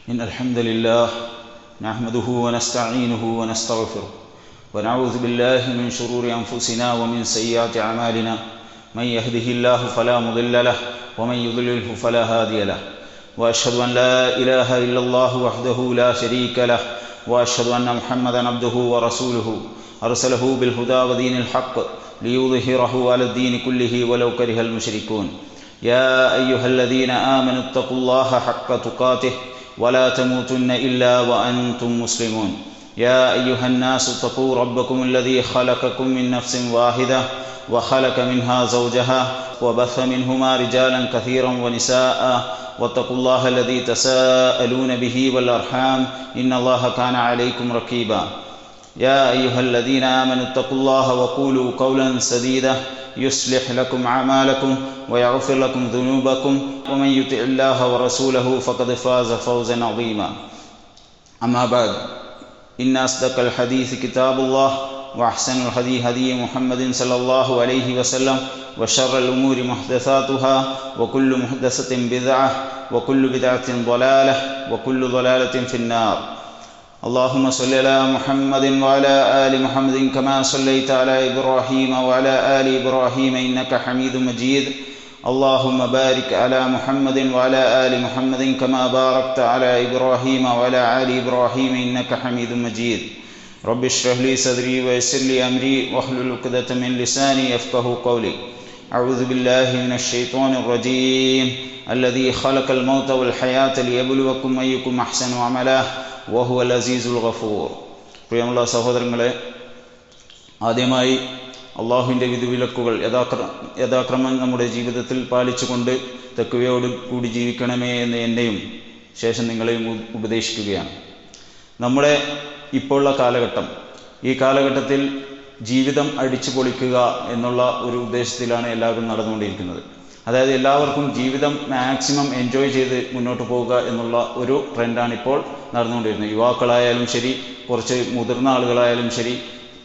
إن الحمد لله نحمده ونستعينه ونستغفره ونعوذ بالله من شرور أنفسنا ومن سيئات أعمالنا من يهده الله فلا مضل له ومن يضلله فلا هادي له وأشهد أن لا إله إلا الله وحده لا شريك له وأشهد أن محمدا عبده ورسوله أرسله بالهدى ودين الحق ليظهره على الدين كله ولو كره المشركون يا أيها الذين آمنوا اتقوا الله حق تقاته ولا تموتن إلا وأنتم مسلمون يا أيها الناس اتقوا ربكم الذي خلقكم من نفس واحدة وخلق منها زوجها وبث منهما رجالا كثيرا ونساء واتقوا الله الذي تساءلون به والأرحام إن الله كان عليكم رقيبا يا أيها الذين آمنوا اتقوا الله وقولوا قولا سديدا يصلح لكم أعمالكم ويغفر لكم ذنوبكم ومن يطع الله ورسوله فقد فاز فوزا عظيما أما بعد إن أصدق الحديث كتاب الله وأحسن الهدي هدي محمد صلى الله عليه وسلم وشر الأمور محدثاتها وكل محدثة بدعة وكل بدعة ضلالة وكل ضلالة في النار اللهم صل على محمد وعلى آل محمد كما صليت على إبراهيم وعلى آل إبراهيم إنك حميد مجيد اللهم بارك على محمد وعلى آل محمد كما باركت على إبراهيم وعلى آل إبراهيم إنك حميد مجيد رب اشرح لي صدري ويسر لي أمري واحلل عقدة من لساني يفقه قولي أعوذ بالله من الشيطان الرجيم الذي خلق الموت والحياة ليبلوكم أيكم أحسن عملا വഹു അൽ അസീസുൽ ഗഫൂർ പ്രിയമുള്ള സഹോദരങ്ങളെ ആദ്യമായി അള്ളാഹുവിൻ്റെ വിധിവിലക്കുകൾ യഥാക്ര യഥാക്രമം നമ്മുടെ ജീവിതത്തിൽ പാലിച്ചുകൊണ്ട് തെക്കുവയോട് കൂടി ജീവിക്കണമേ എന്ന് എന്നെയും ശേഷം നിങ്ങളെയും ഉപദേശിക്കുകയാണ് നമ്മുടെ ഇപ്പോഴുള്ള കാലഘട്ടം ഈ കാലഘട്ടത്തിൽ ജീവിതം അടിച്ചു പൊളിക്കുക എന്നുള്ള ഒരു ഉദ്ദേശത്തിലാണ് എല്ലാവരും നടന്നുകൊണ്ടിരിക്കുന്നത് അതായത് എല്ലാവർക്കും ജീവിതം മാക്സിമം എൻജോയ് ചെയ്ത് മുന്നോട്ട് പോവുക എന്നുള്ള ഒരു ട്രെൻഡാണ് ഇപ്പോൾ നടന്നുകൊണ്ടിരുന്നത് യുവാക്കളായാലും ശരി കുറച്ച് മുതിർന്ന ആളുകളായാലും ശരി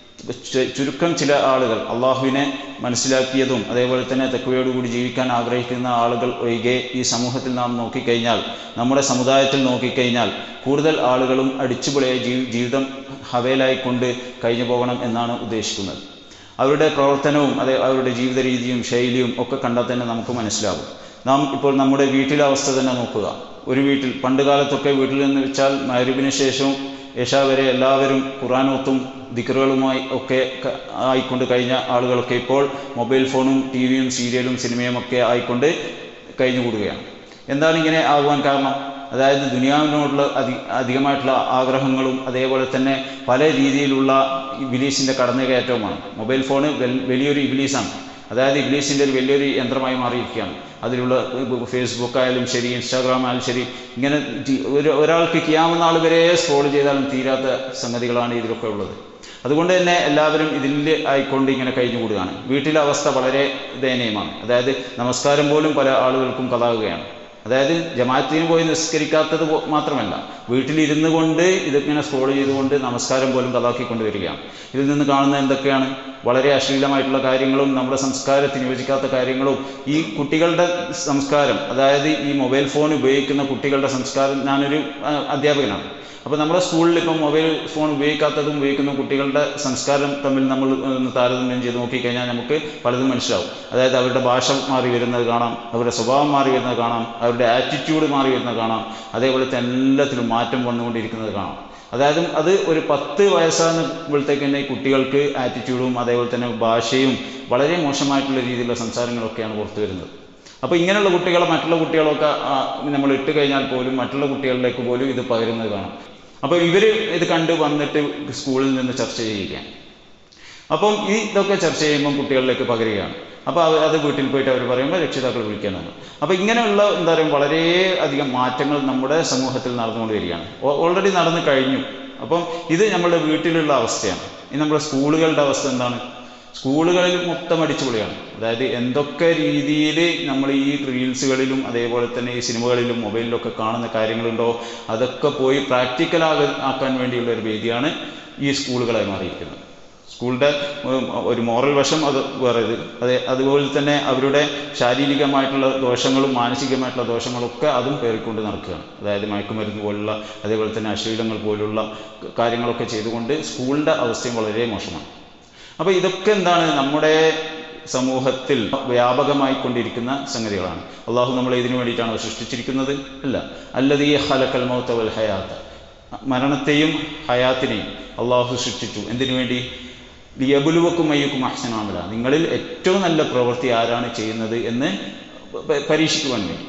ചുരുക്കം ചില ആളുകൾ അള്ളാഹുവിനെ മനസ്സിലാക്കിയതും അതേപോലെ തന്നെ തെക്കുവയോടുകൂടി ജീവിക്കാൻ ആഗ്രഹിക്കുന്ന ആളുകൾ ഒഴികെ ഈ സമൂഹത്തിൽ നാം നോക്കിക്കഴിഞ്ഞാൽ നമ്മുടെ സമുദായത്തിൽ നോക്കിക്കഴിഞ്ഞാൽ കൂടുതൽ ആളുകളും അടിച്ചുപൊളിയായി ജീവിതം ഹവേലായിക്കൊണ്ട് കഴിഞ്ഞു പോകണം എന്നാണ് ഉദ്ദേശിക്കുന്നത് അവരുടെ പ്രവർത്തനവും അതെ അവരുടെ ജീവിത രീതിയും ശൈലിയും ഒക്കെ കണ്ടാൽ തന്നെ നമുക്ക് മനസ്സിലാകും നാം ഇപ്പോൾ നമ്മുടെ വീട്ടിലെ അവസ്ഥ തന്നെ നോക്കുക ഒരു വീട്ടിൽ പണ്ട് കാലത്തൊക്കെ വീട്ടിൽ നിന്ന് വെച്ചാൽ മരുവിന് ശേഷവും യശ വരെ എല്ലാവരും ഖുറാനോത്തും ദിക്കറുകളുമായി ഒക്കെ ആയിക്കൊണ്ട് കഴിഞ്ഞ ആളുകളൊക്കെ ഇപ്പോൾ മൊബൈൽ ഫോണും ടി വിയും സീരിയലും സിനിമയും ഒക്കെ ആയിക്കൊണ്ട് കഴിഞ്ഞുകൂടുകയാണ് എന്താണ് ഇങ്ങനെ ആകുവാൻ കാരണം അതായത് ദുനിയാവിനോടുള്ള അധി അധികമായിട്ടുള്ള ആഗ്രഹങ്ങളും അതേപോലെ തന്നെ പല രീതിയിലുള്ള ഇബിലീസിൻ്റെ കടന്നുകയറ്റവുമാണ് മൊബൈൽ ഫോണ് വലിയൊരു ഇബിലീസാണ് അതായത് ഇബിലീസിൻ്റെ ഒരു വലിയൊരു യന്ത്രമായി മാറിയിരിക്കുകയാണ് അതിലുള്ള ഫേസ്ബുക്ക് ആയാലും ശരി ഇൻസ്റ്റാഗ്രാം ആയാലും ശരി ഇങ്ങനെ ഒരു ഒരാൾക്ക് കിയാവുന്ന ആൾ വരെ സ്ക്രോൾ ചെയ്താലും തീരാത്ത സംഗതികളാണ് ഇതിലൊക്കെ ഉള്ളത് അതുകൊണ്ട് തന്നെ എല്ലാവരും ഇതിൽ ആയിക്കൊണ്ട് ഇങ്ങനെ കഴിഞ്ഞുകൂടുകയാണ് വീട്ടിലെ അവസ്ഥ വളരെ ദയനീയമാണ് അതായത് നമസ്കാരം പോലും പല ആളുകൾക്കും കഥാകുകയാണ് അതായത് ജമാഅത്തിന് പോയി നിസ്കരിക്കാത്തത് മാത്രമല്ല വീട്ടിലിരുന്നു കൊണ്ട് ഇതിങ്ങനെ സ്ക്രോൾ ചെയ്തുകൊണ്ട് നമസ്കാരം പോലും കഥാക്കിക്കൊണ്ട് വരികയാണ് ഇതിൽ നിന്ന് കാണുന്ന എന്തൊക്കെയാണ് വളരെ അശ്ലീലമായിട്ടുള്ള കാര്യങ്ങളും നമ്മുടെ സംസ്കാരത്തിന് യോജിക്കാത്ത കാര്യങ്ങളും ഈ കുട്ടികളുടെ സംസ്കാരം അതായത് ഈ മൊബൈൽ ഫോൺ ഉപയോഗിക്കുന്ന കുട്ടികളുടെ സംസ്കാരം ഞാനൊരു അധ്യാപകനാണ് അപ്പോൾ നമ്മുടെ സ്കൂളിൽ ഇപ്പം മൊബൈൽ ഫോൺ ഉപയോഗിക്കാത്തതും ഉപയോഗിക്കുന്ന കുട്ടികളുടെ സംസ്കാരം തമ്മിൽ നമ്മൾ താരതമ്യം ചെയ്ത് നോക്കിക്കഴിഞ്ഞാൽ നമുക്ക് പലതും മനസ്സിലാവും അതായത് അവരുടെ ഭാഷ മാറി വരുന്നത് കാണാം അവരുടെ സ്വഭാവം മാറി വരുന്നത് കാണാം അവരുടെ ആറ്റിറ്റ്യൂഡ് മാറി വരുന്നത് കാണാം അതേപോലെ തന്നെ എല്ലാത്തിലും മാറ്റം വന്നുകൊണ്ടിരിക്കുന്നത് കാണാം അതായത് അത് ഒരു പത്ത് വയസ്സാകുമ്പോഴത്തേക്ക് തന്നെ കുട്ടികൾക്ക് ആറ്റിറ്റ്യൂഡും അതേപോലെ തന്നെ ഭാഷയും വളരെ മോശമായിട്ടുള്ള രീതിയിലുള്ള സംസാരങ്ങളൊക്കെയാണ് പുറത്തു വരുന്നത് അപ്പോൾ ഇങ്ങനെയുള്ള കുട്ടികളെ മറ്റുള്ള കുട്ടികളൊക്കെ നമ്മൾ ഇട്ട് കഴിഞ്ഞാൽ പോലും മറ്റുള്ള കുട്ടികളിലേക്ക് പോലും ഇത് പകരുന്നത് കാണാം അപ്പോൾ ഇവർ ഇത് കണ്ട് വന്നിട്ട് സ്കൂളിൽ നിന്ന് ചർച്ച ചെയ്യുകയാണ് അപ്പം ഈ ഇതൊക്കെ ചർച്ച ചെയ്യുമ്പം കുട്ടികളിലേക്ക് പകരുകയാണ് അപ്പോൾ അവർ അത് വീട്ടിൽ പോയിട്ട് അവർ പറയുമ്പോൾ രക്ഷിതാക്കൾ വിളിക്കാനാണ് അപ്പോൾ ഇങ്ങനെയുള്ള എന്താ പറയുക വളരെ അധികം മാറ്റങ്ങൾ നമ്മുടെ സമൂഹത്തിൽ നടന്നുകൊണ്ട് വരികയാണ് ഓൾറെഡി നടന്നു കഴിഞ്ഞു അപ്പം ഇത് നമ്മുടെ വീട്ടിലുള്ള അവസ്ഥയാണ് ഇനി നമ്മുടെ സ്കൂളുകളുടെ അവസ്ഥ എന്താണ് സ്കൂളുകളിൽ മൊത്തം അടിച്ചുപൊളിയാണ് അതായത് എന്തൊക്കെ രീതിയിൽ നമ്മൾ ഈ റീൽസുകളിലും അതേപോലെ തന്നെ ഈ സിനിമകളിലും മൊബൈലിലൊക്കെ കാണുന്ന കാര്യങ്ങളുണ്ടോ അതൊക്കെ പോയി പ്രാക്ടിക്കൽ ആകാൻ വേണ്ടിയുള്ള ഒരു വേദിയാണ് ഈ സ്കൂളുകളായി മാറിയിരിക്കുന്നത് സ്കൂളിൻ്റെ ഉം, ഒരു മോറൽ വശം അത് വേറെ ഇത് അതെ അതുപോലെ തന്നെ അവരുടെ ശാരീരികമായിട്ടുള്ള ദോഷങ്ങളും മാനസികമായിട്ടുള്ള ദോഷങ്ങളും ഒക്കെ അതും പേറിക്കൊണ്ട് നടക്കുകയാണ് അതായത് മയക്കുമരുന്ന് പോലുള്ള അതേപോലെ തന്നെ അശ്ലീലങ്ങൾ പോലുള്ള കാര്യങ്ങളൊക്കെ ചെയ്തുകൊണ്ട് സ്കൂളിൻ്റെ അവസ്ഥയും വളരെ മോശമാണ് അപ്പോൾ ഇതൊക്കെ എന്താണ് നമ്മുടെ സമൂഹത്തിൽ വ്യാപകമായി കൊണ്ടിരിക്കുന്ന സംഗതികളാണ് അള്ളാഹു നമ്മളെ ഇതിനു വേണ്ടിയിട്ടാണ് സൃഷ്ടിച്ചിരിക്കുന്നത് അല്ല അല്ലത് ഈ ഹലക്കൽ മൗത്ത വൽ ഹയാത്ത് മരണത്തെയും ഹയാത്തിനെയും അള്ളാഹു സൃഷ്ടിച്ചു എന്തിനു വേണ്ടി ലിയബുലുവക്കും അയ്യക്കും അഹ്സനാമല നിങ്ങളിൽ ഏറ്റവും നല്ല പ്രവൃത്തി ആരാണ് ചെയ്യുന്നത് എന്ന് പ- പരീക്ഷിക്കുവാൻ വേണ്ടി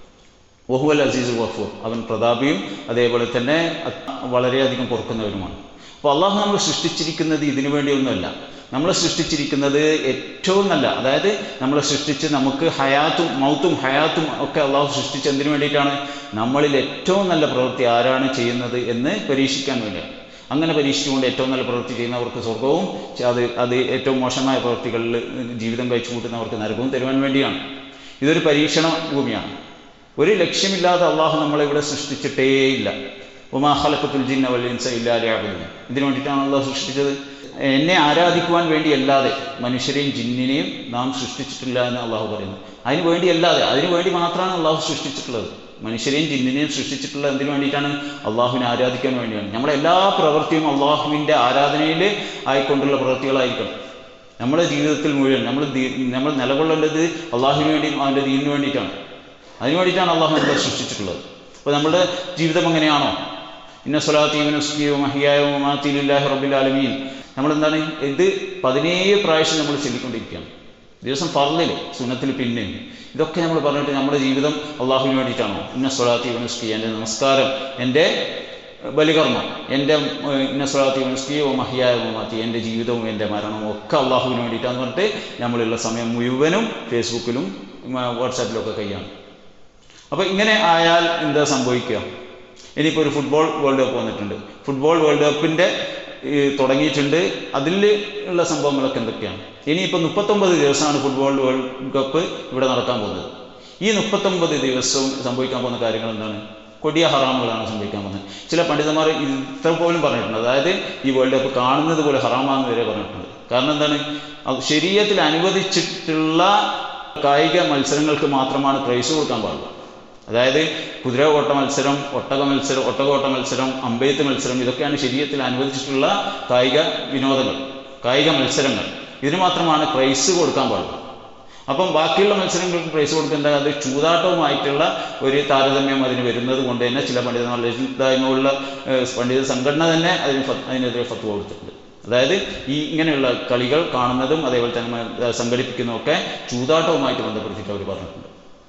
വഹുവൽ അസീസ് വഫൂർ അവൻ പ്രതാപിയും അതേപോലെ തന്നെ അത് വളരെയധികം പൊറുക്കുന്നവരുമാണ് അപ്പോൾ അള്ളാഹു നമ്മൾ സൃഷ്ടിച്ചിരിക്കുന്നത് ഇതിനു വേണ്ടിയൊന്നുമല്ല നമ്മളെ സൃഷ്ടിച്ചിരിക്കുന്നത് ഏറ്റവും നല്ല അതായത് നമ്മളെ സൃഷ്ടിച്ച് നമുക്ക് ഹയാത്തും മൗത്തും ഹയാത്തും ഒക്കെ അള്ളാഹു സൃഷ്ടിച്ച് എന്തിനു വേണ്ടിയിട്ടാണ് നമ്മളിൽ ഏറ്റവും നല്ല പ്രവൃത്തി ആരാണ് ചെയ്യുന്നത് എന്ന് പരീക്ഷിക്കാൻ വേണ്ടിയാണ് അങ്ങനെ പരീക്ഷിച്ചുകൊണ്ട് ഏറ്റവും നല്ല പ്രവൃത്തി ചെയ്യുന്നവർക്ക് സ്വർഗവും ച- അത് അത് ഏറ്റവും മോശമായ പ്രവൃത്തികളിൽ ജീവിതം കഴിച്ചു കൂട്ടുന്നവർക്ക് നരകവും തരുവാൻ വേണ്ടിയാണ് ഇതൊരു പരീക്ഷണ ഭൂമിയാണ് ഒരു ലക്ഷ്യമില്ലാതെ അള്ളാഹു നമ്മളെ ഇവിടെ സൃഷ്ടിച്ചിട്ടേയില്ല ഉമാ ഖലഖത്തുൽ ജിന്ന വൽ ഇൻസ ഇല്ലാ ലിയഅ്ബുദൂൻ ഇതിനു വേണ്ടിയിട്ടാണ് അള്ളാഹു സൃഷ്ടിച്ചത് എന്നെ ആരാധിക്കുവാൻ വേണ്ടിയല്ലാതെ മനുഷ്യരെയും ജിന്നിനെയും നാം സൃഷ്ടിച്ചിട്ടില്ല എന്ന് അള്ളാഹു പറയുന്നു അതിന് വേണ്ടിയല്ലാതെ അതിനു വേണ്ടി മാത്രമാണ് അള്ളാഹു സൃഷ്ടിച്ചിട്ടുള്ളത് മനുഷ്യരെയും ജിന്നിനെയും സൃഷ്ടിച്ചിട്ടുള്ളത് എന്തിനു വേണ്ടിയിട്ടാണ് അള്ളാഹുവിനെ ആരാധിക്കാൻ വേണ്ടിയാണ് നമ്മുടെ എല്ലാ പ്രവൃത്തിയും അള്ളാഹുവിൻ്റെ ആരാധനയിൽ ആയിക്കൊണ്ടുള്ള പ്രവൃത്തികളായിരിക്കണം നമ്മുടെ ജീവിതത്തിൽ മുഴുവൻ നമ്മൾ ദീ- നമ്മൾ നിലകൊള്ളേണ്ടത് അള്ളാഹുവിന് വേണ്ടിയും അവൻ്റെ ദീനിന് വേണ്ടിയിട്ടാണ് അതിനു വേണ്ടിയിട്ടാണ് അള്ളാഹു നമ്മളെ സൃഷ്ടിച്ചിട്ടുള്ളത് അപ്പോൾ നമ്മുടെ ജീവിതം എങ്ങനെയാണോ ഇന്ന സ്വലാത്തീവനുസ്കിയോ മഹിയായോ മാത്തിലില്ലാഹി റബ്ബിൽ ആലമീൻ നമ്മളെന്താണ് ഇത് പതിനേഴ് പ്രാവശ്യം നമ്മൾ ചൊല്ലിക്കൊണ്ടിരിക്കുകയാണ് ദിവസം പറഞ്ഞില്ലേ സുന്നത്തിൽ പിന്നെ ഇതൊക്കെ നമ്മൾ പറഞ്ഞിട്ട് നമ്മുടെ ജീവിതം അള്ളാഹുവിന് വേണ്ടിയിട്ടാണോ ഇന്ന സ്വലാത്തി വനുസ്കി എൻ്റെ നമസ്കാരം എൻ്റെ ബലികർമ്മം എൻ്റെ ഏഹ്, ഇന്ന സ്വലാത്തി വനുസ്കി ഓ മഹിയായ മാറ്റി എൻ്റെ ജീവിതവും എൻ്റെ മരണവും ഒക്കെ അള്ളാഹുവിന് വേണ്ടിയിട്ടാന്ന് പറഞ്ഞിട്ട് നമ്മളുള്ള സമയം മുഴുവനും ഫേസ്ബുക്കിലും ഉം, വാട്സാപ്പിലും ഒക്കെ കൈയാണ് അപ്പോൾ ഇങ്ങനെ ആയാൽ എന്താ സംഭവിക്കുക ഇനിയിപ്പോൾ ഒരു ഫുട്ബോൾ വേൾഡ് കപ്പ് വന്നിട്ടുണ്ട് ഫുട്ബോൾ വേൾഡ് കപ്പിൻ്റെ തുടങ്ങിയിട്ടുണ്ട് അതിൽ ഉള്ള സംഭവങ്ങളൊക്കെ എന്തൊക്കെയാണ് ഇനിയിപ്പോൾ മുപ്പത്തൊമ്പത് ദിവസമാണ് ഫുട്ബോൾ വേൾഡ് കപ്പ് ഇവിടെ നടക്കാൻ പോകുന്നത് ഈ മുപ്പത്തൊമ്പത് ദിവസവും സംഭവിക്കാൻ പോകുന്ന കാര്യങ്ങൾ എന്താണ് കൊടിയ ഹറാമുകളാണ് സംഭവിക്കാൻ പോകുന്നത് ചില പണ്ഡിതന്മാർ ഇത്ര പോലും പറഞ്ഞിട്ടുണ്ട് അതായത് ഈ വേൾഡ് കപ്പ് കാണുന്നത് പോലെ ഹറാമാണെന്ന് വരെ പറഞ്ഞിട്ടുണ്ട് കാരണം എന്താണ് അത് ശരീരത്തിൽ അനുവദിച്ചിട്ടുള്ള കായിക മത്സരങ്ങൾക്ക് മാത്രമാണ് പ്രൈസ് കൊടുക്കാൻ പാടുള്ളൂ അതായത് കുതിര ഓട്ട മത്സരം ഒട്ടക മത്സരം ഒട്ടക ഓട്ട മത്സരം അമ്പെയ്ത്ത് മത്സരം ഇതൊക്കെയാണ് ശരീരത്തിൽ അനുവദിച്ചിട്ടുള്ള കായിക വിനോദങ്ങൾ കായിക മത്സരങ്ങൾ ഇതിന് മാത്രമാണ് പ്രൈസ് കൊടുക്കാൻ പാടുള്ളൂ അപ്പം ബാക്കിയുള്ള മത്സരങ്ങൾക്ക് പ്രൈസ് കൊടുക്കേണ്ട അത് ചൂതാട്ടവുമായിട്ടുള്ള ഒരു താരതമ്യം അതിന് വരുന്നത് കൊണ്ട് തന്നെ ചില പണ്ഡിതന്മാർ ലളിതായ്മയുള്ള ഏഹ്, പണ്ഡിത സംഘടന തന്നെ അതിന് ഫ- അതിനെതിരെ ഫത്വ കൊടുത്തിട്ടുണ്ട് അതായത് ഈ ഇങ്ങനെയുള്ള കളികൾ കാണുന്നതും അതേപോലെ തന്നെ ഏഹ്, സംഘടിപ്പിക്കുന്നതൊക്കെ ചൂതാട്ടവുമായിട്ട് ബന്ധപ്പെടുത്തിയിട്ട് അവർ പറഞ്ഞിട്ടുണ്ട്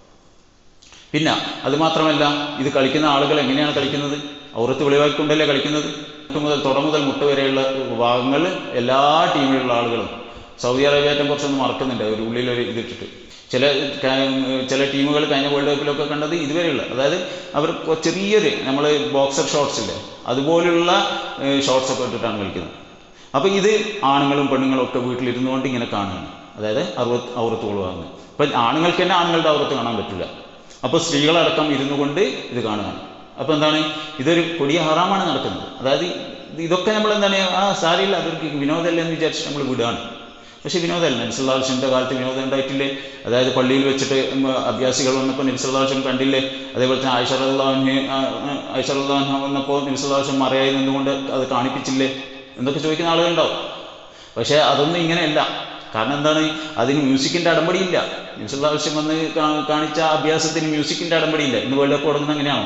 പിന്നെ അത് മാത്രമല്ല ഇത് കളിക്കുന്ന ആളുകൾ എങ്ങനെയാണ് കളിക്കുന്നത് ഔറത്ത് വെളിവാക്കിക്കൊണ്ടല്ലേ കളിക്കുന്നത് മുട്ട് മുതൽ തുട മുതൽ മുട്ട വരെയുള്ള ഭാഗങ്ങൾ എല്ലാ ടീമിലുള്ള ആളുകളും സൗദി അറേബ്യറ്റം കുറച്ചൊന്ന് മറക്കുന്നുണ്ട് ഒരു ഉള്ളിൽ ഒരു ഇതിട്ടിട്ട് ചില ക- ചില ടീമുകൾ കഴിഞ്ഞ വേൾഡ് കപ്പിലൊക്കെ കണ്ടത് ഇതുവരെയുള്ള അതായത് അവർ കൊ- ചെറിയൊരു നമ്മൾ ബോക്സർ ഷോർട്സ് ഇല്ലേ അതുപോലുള്ള ഷോർട്സ് ഒക്കെ ഇട്ടിട്ടാണ് കളിക്കുന്നത് അപ്പോൾ ഇത് ആണുങ്ങളും പെണ്ണുങ്ങളും ഒക്കെ വീട്ടിലിരുന്നു കൊണ്ട് ഇങ്ങനെ കാണുകയാണ് അതായത് അറുപത് ഔറത്ത് കൊള്ളുവാങ്ങുന്നത് അപ്പം ആണുങ്ങൾക്ക് തന്നെ ആണുങ്ങളുടെ ഔറത്ത് കാണാൻ പറ്റില്ല അപ്പോൾ സ്ത്രീകളടക്കം ഇരുന്നു കൊണ്ട് ഇത് കാണുകയാണ് അപ്പോൾ എന്താണ് ഇതൊരു കൊടിയ ഹറാമാണ് നടക്കുന്നത് അതായത് ഇത് ഇതൊക്കെ നമ്മൾ എന്താണ് ആ സാരിയില്ല അതൊരു വിനോദമല്ല എന്ന് വിചാരിച്ചിട്ട് നമ്മൾ വിടുകയാണ് പക്ഷേ വിനോദമല്ല നബ്സല്ലാസിൻ്റെ കാലത്ത് വിനോദം ഉണ്ടായിട്ടില്ലേ അതായത് പള്ളിയിൽ വെച്ചിട്ട് ഉം, അഭ്യാസികൾ വന്നപ്പോൾ നബ്സല്ലാസും കണ്ടില്ലേ അതേപോലെ തന്നെ ഐഷറുല്ലാഹ് ഐഷറുല്ലാഹ് വന്നപ്പോൾ നബ്സല്ലാസും മറയായി നിന്നുകൊണ്ട് അത് കാണിപ്പിച്ചില്ലേ എന്നൊക്കെ ചോദിക്കുന്ന ആളുകളുണ്ടാവും പക്ഷേ അതൊന്നും ഇങ്ങനെയല്ല കാരണം എന്താണ് അതിന് മ്യൂസിക്കിൻ്റെ അടമ്പടിയില്ല നബ്സല്ലാസ്യം വന്ന് കാ- കാണിച്ച അഭ്യാസത്തിന് മ്യൂസിക്കിൻ്റെ അടമ്പടിയില്ല ഇന്ന് വേൾഡ് കപ്പ് തുടങ്ങുന്നത് എങ്ങനെയാണോ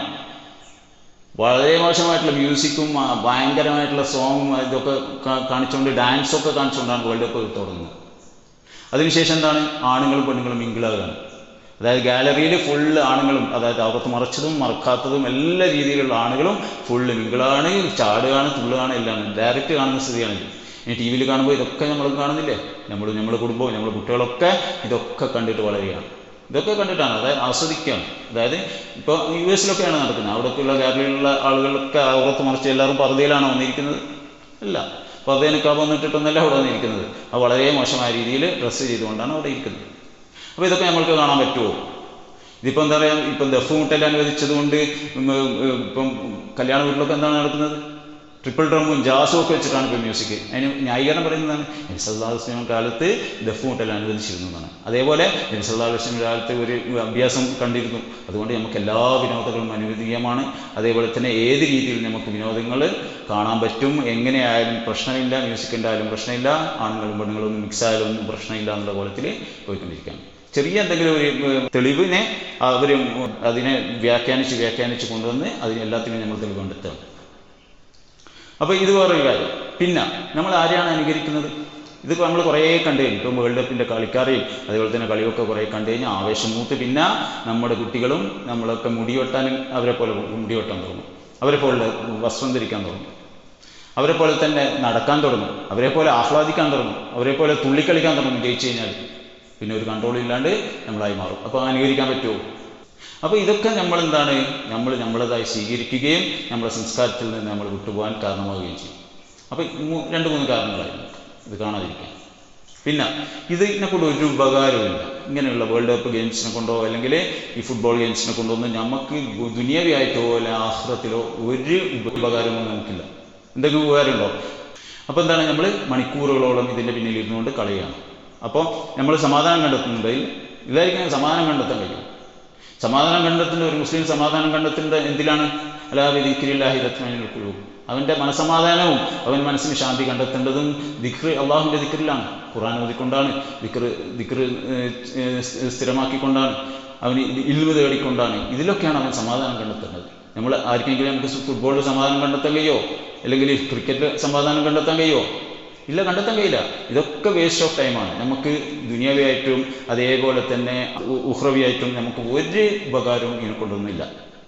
വളരെ മോശമായിട്ടുള്ള മ്യൂസിക്കും ആ, ഭയങ്കരമായിട്ടുള്ള സോങ്ങും ഇതൊക്കെ കാ- കാണിച്ചുകൊണ്ട് ഡാൻസൊക്കെ കാണിച്ചുകൊണ്ടാണ് വേൾഡ് കപ്പ് തുടങ്ങുന്നത് അതിനുശേഷം എന്താണ് ആണുങ്ങളും പെണ്ണുങ്ങളും മിങ്കിളാകുകയാണ് അതായത് ഗാലറിയിൽ ഫുള്ള് ആണുങ്ങളും അതായത് അവർക്ക് മറച്ചതും മറക്കാത്തതും എല്ലാ രീതിയിലുള്ള ആണുങ്ങളും ഫുള്ള് മിങ്കിളാണ് ചാടുകയാണ് തുള്ളുകയാണ് എല്ലാം ഡയറക്റ്റ് കാണുന്ന സ്ഥിതിയാണ് ഇത് ഇനി ടി വിയിൽ കാണുമ്പോൾ ഇതൊക്കെ നമ്മൾ കാണുന്നില്ലേ നമ്മൾ നമ്മുടെ കുടുംബവും നമ്മുടെ കുട്ടികളൊക്കെ ഇതൊക്കെ കണ്ടിട്ട് വളരുകയാണ് ഇതൊക്കെ കണ്ടിട്ടാണ് അതായത് ആസ്വദിക്കുകയാണ് അതായത് ഇപ്പോൾ യു എസിലൊക്കെയാണ് നടക്കുന്നത് അവിടെയൊക്കെയുള്ള ഗാലറിയിലുള്ള ആളുകളൊക്കെ അകത്ത് മറിച്ച് എല്ലാവരും പർദ്ദയിലാണോ വന്നിരിക്കുന്നത് അല്ല പർദ്ദയിൽ നിൽക്കാൻ വന്നിട്ടൊന്നല്ല അവിടെ വന്നിരിക്കുന്നത് അത് വളരെ മോശമായ രീതിയിൽ ഡ്രസ്സ് ചെയ്തുകൊണ്ടാണ് അവിടെ ഇരിക്കുന്നത് അപ്പോൾ ഇതൊക്കെ നമ്മൾക്ക് കാണാൻ പറ്റുമോ ഇതിപ്പോൾ എന്താ പറയുക ഇപ്പം ദഫ് മുട്ടൽ അനുവദിച്ചതുകൊണ്ട് ഉം, ഉം, ഇപ്പം കല്യാണ വീട്ടിലൊക്കെ എന്താണ് നടക്കുന്നത് ട്രിപ്പിൾ ഡ്രമ്മും ജാസും ഒക്കെ വെച്ചിട്ടാണ് ഇപ്പോൾ മ്യൂസിക് അതിന് ന്യായീകരണം പറയുന്നതാണ് നബി സല്ലല്ലാഹു അലൈഹി വസല്ലം കാലത്ത് ദഫ് മുട്ടൽ അനുവദിച്ചിരുന്നു എന്നാണ് അതേപോലെ നബി സല്ലല്ലാഹു അലൈഹി വസല്ലം കാലത്ത് ഒരു അഭ്യാസം കണ്ടിരുന്നു അതുകൊണ്ട് നമുക്ക് എല്ലാ വിനോദങ്ങളും അനുവദനീയമാണ് അതേപോലെ തന്നെ ഏത് രീതിയിൽ നമുക്ക് വിനോദങ്ങൾ കാണാൻ പറ്റും എങ്ങനെയായാലും പ്രശ്നമില്ല മ്യൂസിക് ഉണ്ടായാലും പ്രശ്നമില്ല ആണുങ്ങളും പെണ്ണുങ്ങളും മിക്സ് ആയാലും ഒന്നും പ്രശ്നമില്ല എന്നുള്ള കോലത്തിൽ പോയിക്കൊണ്ടിരിക്കുകയാണ് ചെറിയ എന്തെങ്കിലും ഒരു ഉം, തെളിവിനെ അവർ അതിനെ വ്യാഖ്യാനിച്ച് വ്യാഖ്യാനിച്ച് കൊണ്ടുവന്ന് അതിന് എല്ലാത്തിനും നമ്മൾ തെളിവ് കണ്ടെത്തുകയാണ് അപ്പോൾ ഇത് വേറൊരു കാര്യം പിന്നെ നമ്മൾ ആരെയാണ് അനുകരിക്കുന്നത് ഇതിപ്പോൾ നമ്മൾ കുറേ കണ്ടു കഴിഞ്ഞു ഇപ്പം വേൾഡ് കപ്പിൻ്റെ കളിക്കാരെയും അതേപോലെ തന്നെ കളിയൊക്കെ കുറേ കണ്ടു കഴിഞ്ഞാൽ ആവേശം മൂത്ത് പിന്നെ നമ്മുടെ കുട്ടികളും നമ്മളൊക്കെ മുടി വെട്ടാനും അവരെ പോലെ മുടി വെട്ടാൻ തുടങ്ങും അവരെ പോലെ വസ്ത്രം ധരിക്കാൻ തുടങ്ങും അവരെ പോലെ തന്നെ നടക്കാൻ തുടങ്ങും അവരെ പോലെ ആഹ്ലാദിക്കാൻ തുടങ്ങും അവരെ പോലെ തുള്ളിക്കളിക്കാൻ തുടങ്ങും ജയിച്ചു കഴിഞ്ഞാൽ പിന്നെ ഒരു കൺട്രോൾ ഇല്ലാണ്ട് നമ്മളായി മാറും അപ്പോൾ അനുകരിക്കാൻ പറ്റുമോ അപ്പോൾ ഇതൊക്കെ നമ്മൾ എന്താണ് നമ്മൾ നമ്മളതായി സ്വീകരിക്കുകയും നമ്മുടെ സംസ്കാരത്തിൽ നിന്ന് നമ്മൾ വിട്ടുപോകാൻ കാരണമാവുകയും ചെയ്യും അപ്പോൾ മൂ- രണ്ട് മൂന്ന് കാരണങ്ങളായിരുന്നു ഇത് കാണാതിരിക്കാൻ പിന്നെ ഇത് ഇതിനെ കൊണ്ട് ഒരു ഉപകാരമില്ല ഇങ്ങനെയുള്ള വേൾഡ് കപ്പ് ഗെയിംസിനെ കൊണ്ടോ അല്ലെങ്കിൽ ഈ ഫുട്ബോൾ ഗെയിംസിനെ കൊണ്ടോ ഒന്നും നമുക്ക് ദുനിയവിയായിട്ടോ അല്ലെ ആഹ്റത്തിലോ ഒരു ഉപ- ഉപകാരമൊന്നും നമുക്കില്ല എന്തെങ്കിലും ഉപകാരമുണ്ടോ അപ്പോൾ എന്താണ് നമ്മൾ മണിക്കൂറുകളോളം ഇതിൻ്റെ പിന്നിൽ ഇരുന്നുകൊണ്ട് കളയുകയാണ് അപ്പോൾ നമ്മൾ സമാധാനം കണ്ടെത്തുന്നുണ്ടെങ്കിൽ ഇതായിരിക്കും സമാധാനം കണ്ടെത്താൻ കഴിയും സമാധാനം കണ്ടെത്തുന്ന ഒരു മുസ്ലിം സമാധാനം കണ്ടെത്തുന്നത് എന്തിലാണ് അല്ലാതെ ദിക്രില്ലാഹി രത്നു അവൻ്റെ മനസമാധാനവും അവൻ മനസ്സിന് ശാന്തി കണ്ടെത്തേണ്ടതും ദിക്ർ അള്ളാഹുവിൻ്റെ ദിക്റിലാണ് ഖുറാൻ ഓതിക്കൊണ്ടാണ് ദിക്ർ ദിക്ർ സ്ഥിരമാക്കിക്കൊണ്ടാണ് അവന് ഇൽവ് തേടിക്കൊണ്ടാണ് ഇതിലൊക്കെയാണ് അവൻ സമാധാനം കണ്ടെത്തേണ്ടത് നമ്മൾ ആർക്കെങ്കിലും നമുക്ക് ഫുട്ബോളിൽ സമാധാനം കണ്ടെത്താൻ കഴിയോ അല്ലെങ്കിൽ ക്രിക്കറ്റിൽ സമാധാനം കണ്ടെത്താൻ കഴിയോ ഇല്ല കണ്ടെത്താൻ കഴിയില്ല ഇതൊക്കെ വേസ്റ്റ് ഓഫ് ടൈമാണ് നമുക്ക് ദുനിയാവിയായിട്ടും അതേപോലെ തന്നെ ഉ- ഉഹ്രവിയായിട്ടും നമുക്ക് ഒരു ഉപകാരവും ഇതിനെ കൊണ്ടൊന്നുമില്ല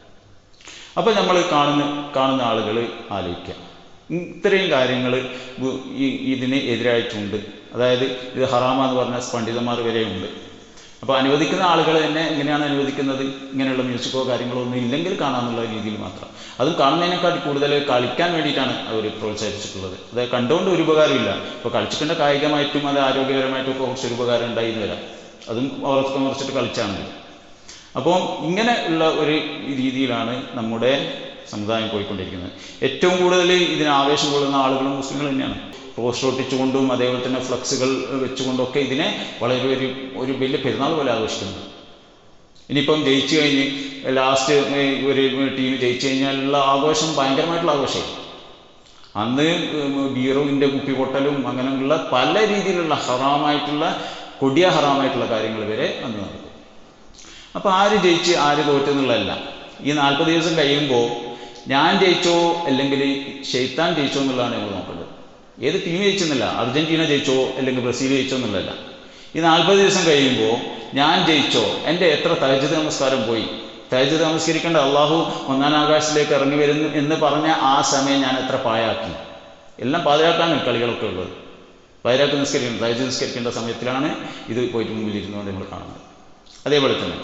അപ്പോൾ നമ്മൾ കാണുന്ന കാണുന്ന ആളുകൾ ആലോചിക്കുക ഇത്രയും കാര്യങ്ങൾ ഈ ഇതിന് എതിരായിട്ടുണ്ട് അതായത് ഇത് ഹറാമാന്ന് പറഞ്ഞ പണ്ഡിതന്മാർ വരെയുണ്ട് അപ്പോൾ അനുവദിക്കുന്ന ആളുകൾ തന്നെ എങ്ങനെയാണ് അനുവദിക്കുന്നത് ഇങ്ങനെയുള്ള മ്യൂസിക്കോ കാര്യങ്ങളോ ഒന്നും ഇല്ലെങ്കിൽ കാണാമെന്നുള്ള രീതിയിൽ മാത്രം അതും കാണുന്നതിനേക്കാൾ കൂടുതൽ കളിക്കാൻ വേണ്ടിയിട്ടാണ് അവർ പ്രോത്സാഹിപ്പിച്ചിട്ടുള്ളത് അത് കണ്ടുകൊണ്ട് ഒരു ഉപകാരമില്ല ഇപ്പോൾ കളിച്ചിട്ടുണ്ട് കായികമായിട്ടും അത് ആരോഗ്യപരമായിട്ടും ഒക്കെ കുറച്ചൊരു ഉപകാരം ഉണ്ടായി എന്ന് വരാം അതും അവർക്ക് മറിച്ചിട്ട് കളിച്ചാണെങ്കിൽ അപ്പോൾ ഇങ്ങനെ ഉള്ള ഒരു രീതിയിലാണ് നമ്മുടെ സമുദായം പോയിക്കൊണ്ടിരിക്കുന്നത് ഏറ്റവും കൂടുതൽ ഇതിന് ആവേശം കൊള്ളുന്ന ആളുകളും മുസ്ലിങ്ങൾ തന്നെയാണ് പോസ്റ്റർ ഒട്ടിച്ചുകൊണ്ടും അതേപോലെ തന്നെ ഫ്ലക്സുകൾ വെച്ചുകൊണ്ടൊക്കെ ഇതിനെ വളരെ ഒരു ഒരു വലിയ പെരുന്നാൾ പോലെ ആഘോഷിക്കുന്നത് ഇനിയിപ്പം ജയിച്ചു കഴിഞ്ഞ് ലാസ്റ്റ് ഒരു ടീം ജയിച്ചു കഴിഞ്ഞാലുള്ള ആഘോഷം ഭയങ്കരമായിട്ടുള്ള ആഘോഷമായി അന്ന് ബീറുവിൻ്റെ കുപ്പി പൊട്ടലും അങ്ങനെയുള്ള പല രീതിയിലുള്ള ഹറാമായിട്ടുള്ള കൊടിയ ഹറാമായിട്ടുള്ള കാര്യങ്ങൾ വരെ അന്ന് നടക്കും അപ്പോൾ ആര് ജയിച്ച് ആര് തോറ്റെന്നുള്ളതല്ല ഈ നാൽപ്പത് ദിവസം കഴിയുമ്പോൾ ഞാൻ ജയിച്ചോ അല്ലെങ്കിൽ ഷെയ്ത്താൻ ജയിച്ചോ എന്നുള്ളതാണ് നമ്മൾ നോക്കേണ്ടത് ഏത് ടീം ജയിച്ചെന്നില്ല അർജന്റീന ജയിച്ചോ അല്ലെങ്കിൽ ബ്രസീൽ ജയിച്ചോ എന്നുള്ളതല്ല ഈ നാൽപ്പത് ദിവസം കഴിയുമ്പോൾ ഞാൻ ജയിച്ചോ എൻ്റെ എത്ര തഹജിദ് നമസ്കാരം പോയി തഹജിദ് നമസ്കരിക്കേണ്ട അള്ളാഹു ഒന്നാം ആകാശത്തിലേക്ക് ഇറങ്ങി വരുന്നു എന്ന് പറഞ്ഞ ആ സമയം ഞാൻ എത്ര പായാക്കി എല്ലാം പാതിരാക്കാണ് കളികളൊക്കെ ഉള്ളത് പാതിരാക്ക് നിസ്കരിക്കണം തഹജിദ് നിസ്കരിക്കേണ്ട സമയത്തിലാണ് ഇത് പോയിട്ട് മുമ്പിൽ ഇരുന്നുകൊണ്ട് നമ്മൾ കാണുന്നത് അതേപോലെ തന്നെ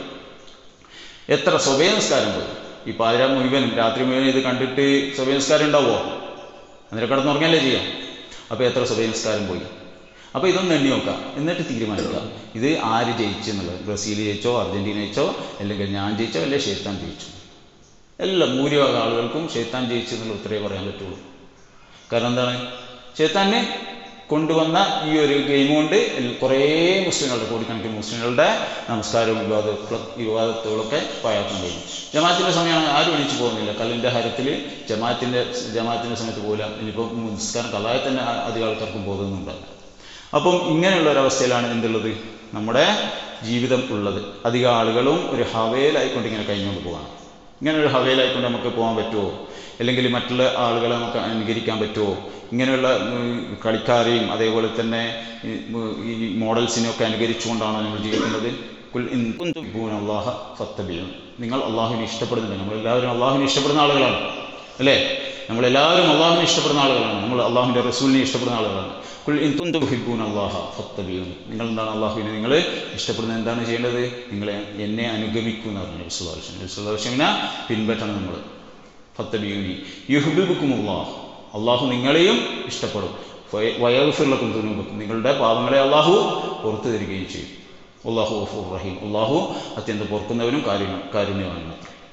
എത്ര സ്വഭയ നിസ്കാരം പോയി ഈ പാതിര മുഴുവനും രാത്രി മുഴുവൻ ഇത് കണ്ടിട്ട് സ്വഭയ നിസ്കാരം ഉണ്ടാവുമോ അന്നേരം കിടന്നുറങ്ങല്ലേ ചെയ്യാം അപ്പോൾ എത്ര സ്വഭയ നിസ്കാരം പോയി അപ്പോൾ ഇതൊന്ന് എണ്ണി നോക്കാം എന്നിട്ട് തീരുമാനിക്കുക ഇത് ആര് ജയിച്ചെന്നുള്ളത് ബ്രസീൽ ജയിച്ചോ അർജന്റീന ജയിച്ചോ അല്ലെങ്കിൽ ഞാൻ ജയിച്ചോ അല്ലെങ്കിൽ ഷെയ്ത്താൻ ജയിച്ചു എല്ലാം ഭൂരിഭാഗം ആളുകൾക്കും ഷെയ്ത്താൻ ജയിച്ചു എന്നുള്ള ഉത്തരവേ പറയാൻ പറ്റുള്ളൂ കാരണം എന്താണ് ഷെയ്ത്താനെ കൊണ്ടുവന്ന ഈ ഒരു ഗെയിം കൊണ്ട് എൽ- കുറേ മുസ്ലിങ്ങളുടെ കോടിക്കണക്കിന് മുസ്ലിങ്ങളുടെ നമസ്കാരവും വിവാദ വിവാദത്തുകളൊക്കെ പായാക്കാൻ കഴിയും ജമാഅത്തിൻ്റെ സമയമാണ് ആരും എണീച്ച് പോകുന്നില്ല കല്ലിൻ്റെ ഹരത്തിൽ ജമാഅത്തിൻ്റെ ജമാഅത്തിൻ്റെ സമയത്ത് പോകില്ല ഇനിയിപ്പോൾ നിസ്കാരം കലായി തന്നെ ആ- അധികം ആൾക്കാർക്കും പോകുന്നുണ്ടല്ല അപ്പം ഇങ്ങനെയുള്ള ഒരവസ്ഥയിലാണ് എന്തുള്ളത് നമ്മുടെ ജീവിതം ഉള്ളത് അധികം ആളുകളും ഒരു ഹവേലായിക്കൊണ്ട് ഇങ്ങനെ കഴിഞ്ഞുകൊണ്ട് പോകാണ് ഇങ്ങനെ ഒരു ഹവേലായിക്കൊണ്ട് നമുക്ക് പോകാൻ പറ്റുമോ അല്ലെങ്കിൽ മറ്റുള്ള ആളുകളെ നമുക്ക് അനുകരിക്കാൻ പറ്റുമോ ഇങ്ങനെയുള്ള ഉം, കളിക്കാരെയും അതേപോലെ തന്നെ ഈ, ഉം, ഈ മോഡൽസിനെയൊക്കെ അനുകരിച്ചുകൊണ്ടാണോ നമ്മൾ ജീവിക്കുന്നത് കുൽ ഇൻ കുന്തും ഹിബ്ബൂന അല്ലാഹ ഫത്തബിഊൻ. നിങ്ങൾ അള്ളാഹുവിനെ ഇഷ്ടപ്പെടുന്നുണ്ട് നമ്മളെല്ലാവരും അള്ളാഹുവിനെ ഇഷ്ടപ്പെടുന്ന ആളുകളാണ് അല്ലേ നമ്മളെല്ലാവരും അള്ളാഹുവിനെ ഇഷ്ടപ്പെടുന്ന ആളുകളാണ് നമ്മൾ അള്ളാഹുവിൻ്റെ റസൂലിനെ ഇഷ്ടപ്പെടുന്ന ആളുകളാണ് കുൽ ഇൻ കുന്തും ഹിബ്ബൂന അല്ലാഹ ഫത്തബിഊൻ. നിങ്ങൾ എന്താണ് അള്ളാഹുവിനെ നിങ്ങൾ ഇഷ്ടപ്പെടുന്നത് എന്താണ് ചെയ്യേണ്ടത് നിങ്ങൾ എന്നെ അനുഗമിക്കൂ എന്ന് പറഞ്ഞു വിശ്വാസം വിശ്വാസമിനെ പിൻപറ്റണം നമ്മൾ ഫത്തബിയൂനി യുഹബിബുക്കും അള്ളാഹ് അള്ളാഹു നിങ്ങളെയും ഇഷ്ടപ്പെടും വയഫിർലക്കും തുനുബക്കും നിങ്ങളുടെ പാപങ്ങളെ അള്ളാഹു പുറത്തു തരികയും ചെയ്യും അള്ളാഹു ഗഫൂർ റഹീം അള്ളാഹു അത്യന്തം പൊറുക്കുന്നവനും കാരുണ്യ കാരുണ്യവാനും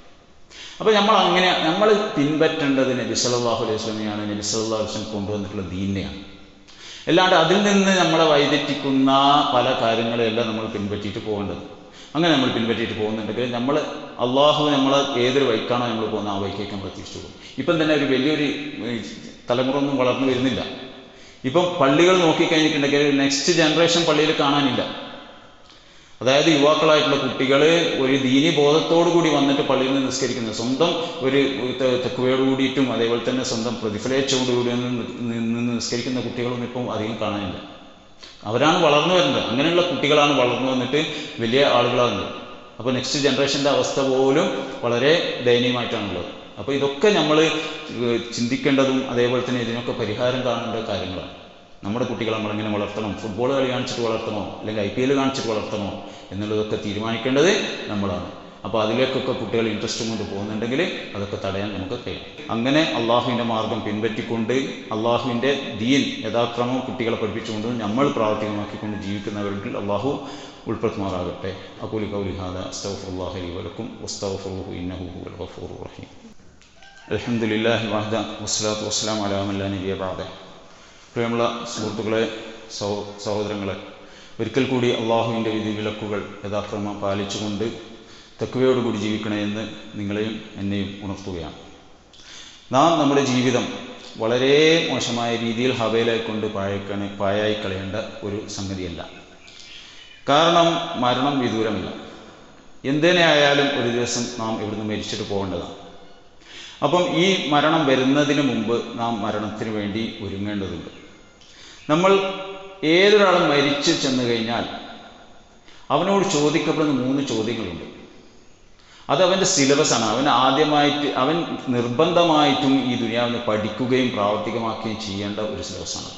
അപ്പോൾ നമ്മൾ അങ്ങനെ നമ്മൾ പിൻപറ്റേണ്ടത് നബി സല്ലല്ലാഹു അലൈഹി വസല്ലമയാണ് നബി സല്ലല്ലാഹു അലൈഹി വസല്ലം കൊണ്ടുവന്നിട്ടുള്ള ദീനെയാണ് അല്ലാണ്ട് അതിൽ നിന്ന് നമ്മളെ വൈതെറ്റിക്കുന്ന പല കാര്യങ്ങളെല്ലാം നമ്മൾ പിൻപറ്റിയിട്ട് പോകേണ്ടത് അങ്ങനെ നമ്മൾ പിൻപറ്റിയിട്ട് പോകുന്നുണ്ടെങ്കിൽ നമ്മൾ അള്ളാഹു നമ്മൾ ഏതൊരു വൈക്കാണോ നമ്മൾ പോകുന്നത് ആ വൈക്കേക്ക് നമ്മൾ തിരിച്ചു പോകും ഇപ്പം തന്നെ ഒരു വലിയൊരു ഏർ, തലമുറ ഒന്നും വളർന്നു വരുന്നില്ല ഇപ്പം പള്ളികൾ നോക്കിക്കഴിഞ്ഞിട്ടുണ്ടെങ്കിൽ നെക്സ്റ്റ് ജനറേഷൻ പള്ളിയിൽ കാണാനില്ല അതായത് യുവാക്കളായിട്ടുള്ള കുട്ടികൾ ഒരു ദീനി ബോധത്തോടു കൂടി വന്നിട്ട് പള്ളിയിൽ നിന്ന് നിസ്കരിക്കുന്നത് സ്വന്തം ഒരു ത- തെക്കുവയോട് കൂടിയിട്ടും അതേപോലെ തന്നെ സ്വന്തം പ്രതിഫലേച്ഛയോട് കൂടി നിന്ന് നിന്ന് നിസ്കരിക്കുന്ന കുട്ടികളൊന്നും ഇപ്പം അധികം കാണാനില്ല അവരാണ് വളർന്നു വരുന്നത് അങ്ങനെയുള്ള കുട്ടികളാണ് വളർന്നു വന്നിട്ട് വലിയ ആളുകളാകുന്നത് അപ്പോൾ നെക്സ്റ്റ് ജനറേഷൻ്റെ അവസ്ഥ പോലും വളരെ ദയനീയമായിട്ടാണുള്ളത് അപ്പോൾ ഇതൊക്കെ നമ്മൾ ചിന്തിക്കേണ്ടതും അതേപോലെ തന്നെ ഇതിനൊക്കെ പരിഹാരം കാണേണ്ട കാര്യങ്ങളാണ് നമ്മുടെ കുട്ടികളെ നമ്മളെങ്ങനെ വളർത്തണം ഫുട്ബോൾ കളി കാണിച്ചിട്ട് വളർത്തണോ അല്ലെങ്കിൽ ഐ പി എൽ കാണിച്ചിട്ട് വളർത്തണോ എന്നുള്ളതൊക്കെ തീരുമാനിക്കേണ്ടത് നമ്മളാണ് അപ്പോൾ അതിലേക്കൊക്കെ കുട്ടികൾ ഇൻട്രസ്റ്റ് കൊണ്ട് പോകുന്നുണ്ടെങ്കിൽ അതൊക്കെ തടയാൻ നമുക്ക് കഴിയും അങ്ങനെ അള്ളാഹുവിൻ്റെ മാർഗം പിൻപറ്റിക്കൊണ്ട് അള്ളാഹുവിൻ്റെ ദീൻ യഥാക്രമം കുട്ടികളെ പഠിപ്പിച്ചുകൊണ്ട് നമ്മൾ പ്രാവർത്തികമാക്കിക്കൊണ്ട് ജീവിക്കുന്നവരിൽ അള്ളാഹു ഉൾപ്പെടുത്തുമാറാകട്ടെ അക്കൂലി കൗലി ഹാദ അസ്തഗ്ഫിറുല്ലാഹി ലി വലക്കും വസ്തഗ്ഫിറുഹു ഇന്നഹു ഹുവൽ ഗഫൂറുർ റഹീം അൽഹംദുലില്ലാഹി വഹദ വസ്സലാത്തു വസ്സലാമു അലാ മൻ ലാ നബിയ ബഅദ പ്രിയമുള്ള സുഹൃത്തുക്കളെ സഹോ സഹോദരങ്ങളെ ഒരിക്കൽ കൂടി അള്ളാഹുവിൻ്റെ വിധി വിലക്കുകൾ യഥാക്രമം പാലിച്ചുകൊണ്ട് തെക്കുവയോടുകൂടി ജീവിക്കണമെന്ന് നിങ്ങളെയും എന്നെയും ഉണർത്തുകയാണ് നാം നമ്മുടെ ജീവിതം വളരെ മോശമായ രീതിയിൽ ഹവയിലായിക്കൊണ്ട് പായക്കണ പായായി കളയേണ്ട ഒരു സംഗതിയല്ല കാരണം മരണം വിദൂരമില്ല എന്തിനെ ആയാലും ഒരു ദിവസം നാം ഇവിടുന്ന് മരിച്ചിട്ട് പോകേണ്ടതാണ് അപ്പം ഈ മരണം വരുന്നതിന് മുമ്പ് നാം മരണത്തിന് വേണ്ടി ഒരുങ്ങേണ്ടതുണ്ട് നമ്മൾ ഏതൊരാളും മരിച്ചു ചെന്ന് കഴിഞ്ഞാൽ അവനോട് ചോദിക്കപ്പെടുന്ന മൂന്ന് ചോദ്യങ്ങളുണ്ട് അത് അവൻ്റെ സിലബസാണ് അവൻ ആദ്യമായിട്ട് അവൻ നിർബന്ധമായിട്ടും ഈ ദുനിയാവിനെ പഠിക്കുകയും പ്രാവർത്തികമാക്കുകയും ചെയ്യേണ്ട ഒരു സിലബസാണ്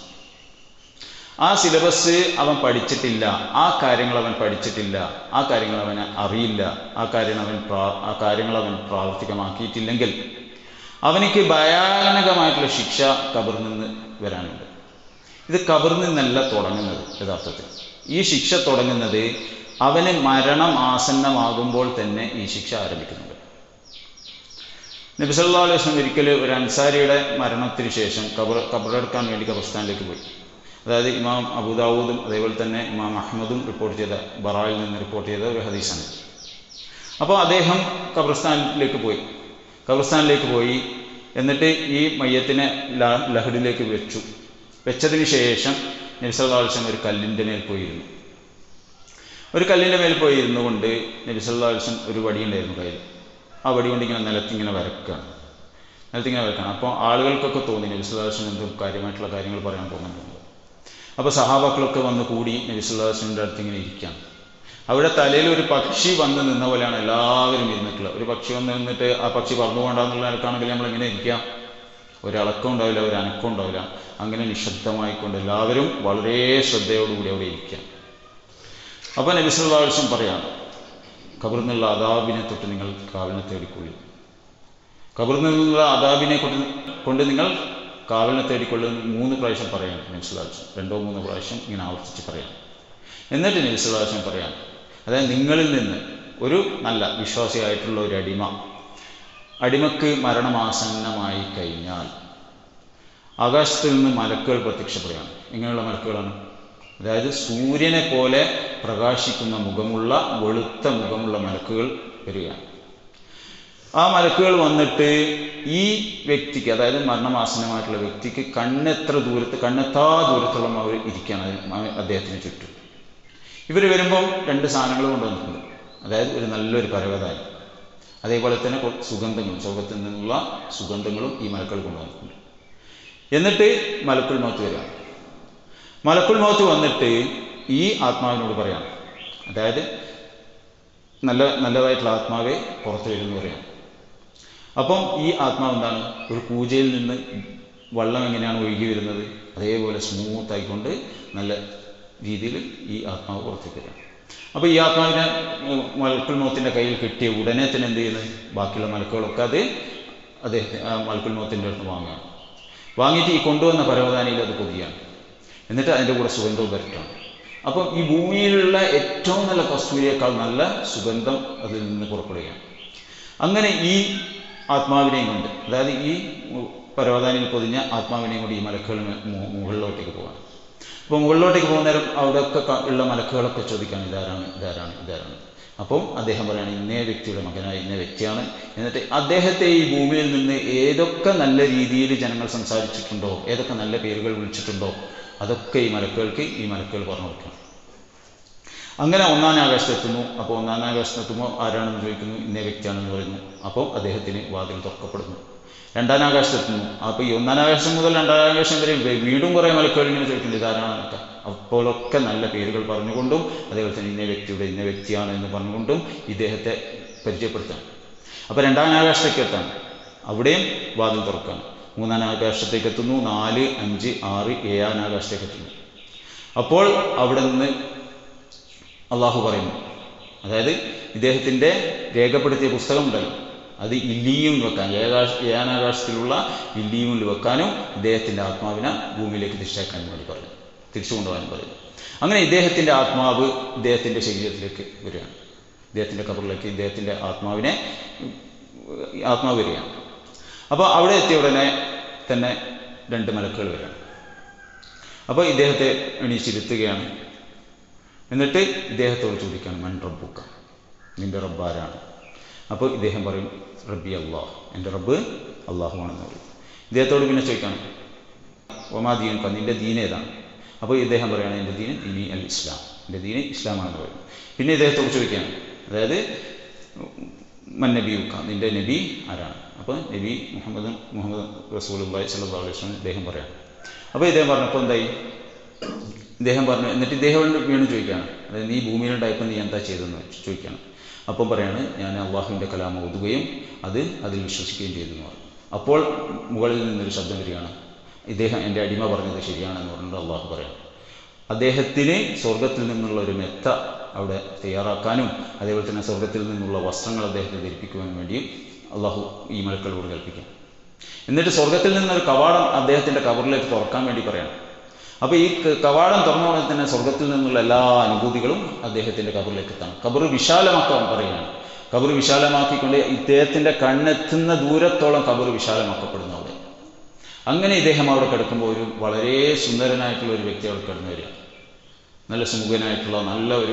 ആ സിലബസ് അവൻ പഠിച്ചിട്ടില്ല ആ കാര്യങ്ങൾ അവൻ പഠിച്ചിട്ടില്ല ആ കാര്യങ്ങൾ അവന് അറിയില്ല ആ കാര്യങ്ങൾ അവൻ പ്രാ ആ കാര്യങ്ങൾ അവൻ പ്രാവർത്തികമാക്കിയിട്ടില്ലെങ്കിൽ അവനിക്ക് ഭയാനകമായിട്ടുള്ള ശിക്ഷ കബറിൽ നിന്ന് വരാനുണ്ട് ഇത് കബറിൽ നിന്നല്ല തുടങ്ങുന്നത് യഥാർത്ഥത്തിൽ ഈ ശിക്ഷ തുടങ്ങുന്നത് അവന് മരണം ആസന്നമാകുമ്പോൾ തന്നെ ഈ ശിക്ഷ ആരംഭിക്കുന്നുണ്ട് നബി സല്ലല്ലാഹു അലൈഹി വസല്ലം ഒരിക്കൽ ഒരു അൻസാരിയുടെ മരണത്തിന് ശേഷം കബർ കബറെടുക്കാൻ വേണ്ടി കബർസ്ഥാനിലേക്ക് പോയി അതായത് ഇമാം അബൂദാവൂദും അതേപോലെ തന്നെ ഇമാം അഹമ്മദും റിപ്പോർട്ട് ചെയ്ത ബറായിൽ നിന്ന് റിപ്പോർട്ട് ചെയ്ത ഒരു ഹദീസാണ് അപ്പോൾ അദ്ദേഹം കബർസ്ഥാനിലേക്ക് പോയി കബർസ്ഥാനിലേക്ക് പോയി എന്നിട്ട് ഈ മയ്യത്തിനെ ല- ലഹഡിലേക്ക് വെച്ചു വെച്ചതിന് ശേഷം നബി സല്ലല്ലാഹു അലൈഹി വസല്ലം ഒരു കല്ലിൻ്റെ മേൽ പോയിരുന്നു ഒരു കല്ലിൻ്റെ മേൽ പോയി ഇരുന്നു കൊണ്ട് നബി സല്ലല്ലാഹു അലൈഹി വസല്ലം ഒരു വടിയുണ്ടായിരുന്നു കയ്യിൽ ആ വടി കൊണ്ട് ഇങ്ങനെ നിലത്തിങ്ങനെ വരക്കുകയാണ് നിലത്തിങ്ങനെ വരക്കുകയാണ് അപ്പോൾ ആളുകൾക്കൊക്കെ തോന്നി നബി സല്ലല്ലാഹു അലൈഹി വസല്ലം എന്തോ കാര്യമായിട്ടുള്ള കാര്യങ്ങൾ പറയാൻ പോകുന്നുണ്ട് അപ്പോൾ സഹാബാക്കളൊക്കെ വന്ന് കൂടി നബി സല്ലല്ലാഹു അലൈഹി വസല്ലമിൻ്റെ അടുത്ത് ഇങ്ങനെ ഇരിക്കുകയാണ് അവിടെ തലയിൽ ഒരു പക്ഷി വന്ന് നിന്ന പോലെയാണ് എല്ലാവരും ഇരുന്നിട്ടുള്ളത് ഒരു പക്ഷി വന്ന് നിന്നിട്ട് ആ പക്ഷി പറന്നു പോകണ്ടെന്നുള്ള നിലക്കാണെങ്കിൽ നമ്മൾ എങ്ങനെ ഇരിക്കാം ഒരളക്കം ഉണ്ടാവില്ല ഒരു അനക്കം ഉണ്ടാവില്ല അങ്ങനെ നിശബ്ദമായിക്കൊണ്ട് എല്ലാവരും വളരെ ശ്രദ്ധയോടുകൂടി അവിടെ ഇരിക്കുക അപ്പോൾ നബി സല്ലല്ലാഹു അലൈഹി വസല്ലം പറയാണ് ഖബറിൽ നിന്നുള്ള അതാബിനെ തൊട്ട് നിങ്ങൾ കാവലിനെ തേടിക്കൊള്ളു ഖബറിൽ നിന്നുള്ള അതാബിനെ കൊണ്ട് കൊണ്ട് നിങ്ങൾ കാവലിനെ തേടിക്കൊള്ളുന്ന മൂന്ന് പ്രാവശ്യം പറയാണ് നബി സല്ലല്ലാഹു അലൈഹി വസല്ലം രണ്ടോ മൂന്നോ പ്രാവശ്യം ഇങ്ങനെ ആവർത്തിച്ച് പറയാം എന്നിട്ട് നബി സല്ലല്ലാഹു അലൈഹി വസല്ലം പറയാണ് അതായത് നിങ്ങളിൽ നിന്ന് ഒരു നല്ല വിശ്വാസിയായിട്ടുള്ള ഒരു അടിമ അടിമക്ക് മരണമാസന്നമായി കഴിഞ്ഞാൽ ആകാശത്ത് നിന്ന് മലക്കുകൾ പ്രത്യക്ഷപ്പെടുകയാണ് ഇങ്ങനെയുള്ള മലക്കുകളാണ് അതായത് സൂര്യനെ പോലെ പ്രകാശിക്കുന്ന മുഖമുള്ള വെളുത്ത മുഖമുള്ള മലക്കുകൾ വരികയാണ് ആ മലക്കുകൾ വന്നിട്ട് ഈ വ്യക്തിക്ക് അതായത് മരണമാസന്നമായിട്ടുള്ള വ്യക്തിക്ക് കണ്ണെത്ര ദൂരത്ത് കണ്ണെത്താ ദൂരത്തോളം അവർ ഇരിക്കുകയാണ് അതിന് അദ്ദേഹത്തിന് ചുറ്റും ഇവർ വരുമ്പം രണ്ട് സാധനങ്ങൾ കൊണ്ടുവന്നിട്ടുണ്ട് അതായത് ഒരു നല്ലൊരു പരവതാനി അതേപോലെ തന്നെ കൊ- സുഗന്ധങ്ങളും സ്വർഗത്തിൽ നിന്നുള്ള സുഗന്ധങ്ങളും ഈ മലക്കൾ കൊണ്ടുവന്നിട്ടുണ്ട് എന്നിട്ട് മലക്കുൽ മൗത്ത് വരിക മലക്കുൽ മൗത്ത് വന്നിട്ട് ഈ ആത്മാവിനോട് പറയാം അതായത് നല്ല നല്ലതായിട്ടുള്ള ആത്മാവെ പുറത്തു വരുമെന്ന് പറയാം അപ്പം ഈ ആത്മാവ് എന്താണ് ഒരു പൂജയിൽ നിന്ന് വെള്ളം എങ്ങനെയാണ് ഒഴുകി വരുന്നത് അതേപോലെ സ്മൂത്ത് ആയിക്കൊണ്ട് നല്ല രീതിയിൽ ഈ ആത്മാവ് പുറത്തേക്ക് വരാം അപ്പോൾ ഈ ആത്മാവിനെ ഉം, മലക്കുൽ മൗത്തിൻ്റെ കയ്യിൽ കിട്ടിയ ഉടനെ തന്നെ എന്ത് ചെയ്യുന്നത് ബാക്കിയുള്ള മലക്കുകളൊക്കെ അത് അദ്ദേഹത്തെ ആ മലക്കുൽ മൗത്തിൻ്റെ അടുത്ത് വാങ്ങുകയാണ് വാങ്ങിയിട്ട് ഈ കൊണ്ടുവന്ന പരവതാനിയിൽ അത് പൊതിയാണ് എന്നിട്ട് അതിൻ്റെ കൂടെ സുഗന്ധവും വരട്ടാണ് അപ്പം ഈ ഭൂമിയിലുള്ള ഏറ്റവും നല്ല കസ്തൂരിയേക്കാൾ നല്ല സുഗന്ധം അതിൽ നിന്ന് പുറപ്പെടുകയാണ് അങ്ങനെ ഈ ആത്മാവിനെയും കൊണ്ട് അതായത് ഈ പരവതാനിയിൽ പൊതിഞ്ഞ ആത്മാവിനെയും കൊണ്ട് ഈ മലക്കുകൾ മു- മുകളിലോട്ടേക്ക് പോവാണ് അപ്പോൾ മുകളിലോട്ടേക്ക് പോകുന്ന നേരം അവിടെയൊക്കെ ക- ഉള്ള മലക്കുകളൊക്കെ ചോദിക്കാണ് ഇതാരാണ് ഇതാരാണ് ഇതാരാണ് അപ്പം അദ്ദേഹം പറയുകയാണ് ഇന്നേ വ്യക്തിയുടെ മകനായ ഇന്ന വ്യക്തിയാണ് എന്നിട്ട് അദ്ദേഹത്തെ ഈ ഭൂമിയിൽ നിന്ന് ഏതൊക്കെ നല്ല രീതിയിൽ ജനങ്ങൾ സംസാരിച്ചിട്ടുണ്ടോ ഏതൊക്കെ നല്ല പേരുകൾ വിളിച്ചിട്ടുണ്ടോ അതൊക്കെ ഈ മലക്കുകൾക്ക് ഈ മലക്കുകൾ പറഞ്ഞു കൊടുക്കണം അങ്ങനെ ഒന്നാം ആകാശത്തെത്തുന്നു അപ്പോൾ ഒന്നാം ആകാശത്തെത്തുമ്പോൾ ആരാണെന്ന് ചോദിക്കുന്നു ഇന്ന വ്യക്തിയാണെന്ന് പറയുന്നു അപ്പോൾ അദ്ദേഹത്തിന് വാതിൽ തുറക്കപ്പെടുന്നു രണ്ടാം ആകാശത്തെത്തുന്നു അപ്പോൾ ഈ ഒന്നാം ആകാശം മുതൽ രണ്ടാം ആകാശം വരെ വേ- വീണ്ടും കുറേ മലക്കുകൾ ഇങ്ങനെ ചോദിക്കുന്നത് ഇതാരാണെന്നൊക്കെ അപ്പോഴൊക്കെ നല്ല പേരുകൾ പറഞ്ഞുകൊണ്ടും അതേപോലെ തന്നെ ഇന്ന വ്യക്തിയുടെ ഇന്ന വ്യക്തിയാണ് എന്ന് പറഞ്ഞുകൊണ്ടും ഇദ്ദേഹത്തെ പരിചയപ്പെടുത്താം അപ്പോൾ രണ്ടാം ആകാശത്തേക്ക് എത്താൻ അവിടെയും വാതിൽ തുറക്കാം മൂന്നാം ആകാശത്തേക്ക് എത്തുന്നു നാല് അഞ്ച് ആറ് ഏഴാം ആകാശത്തേക്ക് എത്തുന്നു അപ്പോൾ അവിടെ നിന്ന് അള്ളാഹു പറയുന്നു അതായത് ഇദ്ദേഹത്തിൻ്റെ രേഖപ്പെടുത്തിയ പുസ്തകമുണ്ടല്ലോ അത് ഇല്ലിയും വെക്കാൻ ഏകാശ ഏനാകാശത്തിലുള്ള ഇല്ലിയുമിൽ വെക്കാനും ഇദ്ദേഹത്തിൻ്റെ ആത്മാവിനെ ഭൂമിയിലേക്ക് തിരിച്ചേക്കാനും വേണ്ടി പറഞ്ഞു തിരിച്ചു കൊണ്ടുപോകാനും പറയുന്നു അങ്ങനെ ഇദ്ദേഹത്തിൻ്റെ ആത്മാവ് ഇദ്ദേഹത്തിൻ്റെ ശരീരത്തിലേക്ക് വരികയാണ് ഇദ്ദേഹത്തിൻ്റെ കബറിലേക്ക് ഇദ്ദേഹത്തിൻ്റെ ആത്മാവിനെ ഉം, ആത്മാവ് വരികയാണ് അപ്പോൾ അവിടെ എത്തിയ ഉടനെ തന്നെ രണ്ട് മലക്കുകൾ വരികയാണ് അപ്പോൾ ഇദ്ദേഹത്തെ എണീച്ചിരുത്തുകയാണ് എന്നിട്ട് ഇദ്ദേഹത്തോട് ചോദിക്കുകയാണ് മൻ റബ്ബുക്ക നിന്റെ റബ്ബ് ആരാണ് അപ്പോൾ ഇദ്ദേഹം പറയും റബ്ബി അള്ളാഹ് എൻ്റെ റബ്ബ് അള്ളാഹുവാണെന്ന് പറയും ഇദ്ദേഹത്തോട് പിന്നെ ചോദിക്കണം ഒമാ ദീൻ നിൻ്റെ ദീൻ ഏതാണ് അപ്പോൾ ഇദ്ദേഹം പറയുകയാണ് എൻ്റെ ദീൻ ദീനി അൽ ഇസ്ലാം എൻ്റെ ദീന് ഇസ്ലാമാണെന്ന് പറയും പിന്നെ ഇദ്ദേഹത്തോട് ചോദിക്കുകയാണ് അതായത് മൻ നബിയുക്ക നിൻ്റെ നബി ആരാണ് അപ്പോൾ നബി മുഹമ്മദ് മുഹമ്മദ് റസൂൽ സല്ലാ അലൈഹി വസ്ലം ഇദ്ദേഹം പറയാം അപ്പോൾ ഇദ്ദേഹം പറഞ്ഞപ്പോൾ എന്തായി ഇദ്ദേഹം പറഞ്ഞു എന്നിട്ട് ഇദ്ദേഹം വീണ്ടും ചോദിക്കുകയാണ് അതായത് നീ ഭൂമിയിലുണ്ടായപ്പോൾ നീ എന്താ ചെയ്തതെന്ന് ചോദിക്കുകയാണ് അപ്പം പറയാണ് ഞാൻ അള്ളാഹുവിൻ്റെ കലാം ഓതുകയും അത് അതിൽ വിശ്വസിക്കുകയും ചെയ്തു എന്ന് പറഞ്ഞു അപ്പോൾ മുകളിൽ നിന്നൊരു ശബ്ദം വരികയാണ് ഇദ്ദേഹം എൻ്റെ അടിമ പറഞ്ഞത് ശരിയാണെന്ന് പറഞ്ഞിട്ട് അള്ളാഹു പറയാം അദ്ദേഹത്തിന് സ്വർഗത്തിൽ നിന്നുള്ള ഒരു മെത്ത അവിടെ തയ്യാറാക്കാനും അതേപോലെ തന്നെ സ്വർഗത്തിൽ നിന്നുള്ള വസ്ത്രങ്ങൾ അദ്ദേഹത്തെ ധരിപ്പിക്കുവാനും വേണ്ടിയും അള്ളാഹു ഈ മലക്കളോട് കൽപ്പിക്കാം എന്നിട്ട് സ്വർഗത്തിൽ നിന്നൊരു കവാടം അദ്ദേഹത്തിൻ്റെ കവറിലേക്ക് തുറക്കാൻ വേണ്ടി പറയണം അപ്പോൾ ഈ ക- കവാടം തുറന്നോടെ തന്നെ സ്വർഗത്തിൽ നിന്നുള്ള എല്ലാ അനുഭൂതികളും അദ്ദേഹത്തിൻ്റെ കബറിലേക്ക് എത്തണം കബറ് വിശാലമാക്കാൻ പറയുകയാണ് കബറ് വിശാലമാക്കിക്കൊണ്ട് ഇദ്ദേഹത്തിൻ്റെ കണ്ണെത്തുന്ന ദൂരത്തോളം കബറ് വിശാലമാക്കപ്പെടുന്നു അവിടെ അങ്ങനെ ഇദ്ദേഹം അവിടെ കിടക്കുമ്പോൾ ഒരു വളരെ സുന്ദരനായിട്ടുള്ള ഒരു വ്യക്തി അവിടെ കിടന്നു വരിക നല്ല സുമുഖനായിട്ടുള്ള നല്ല ഒരു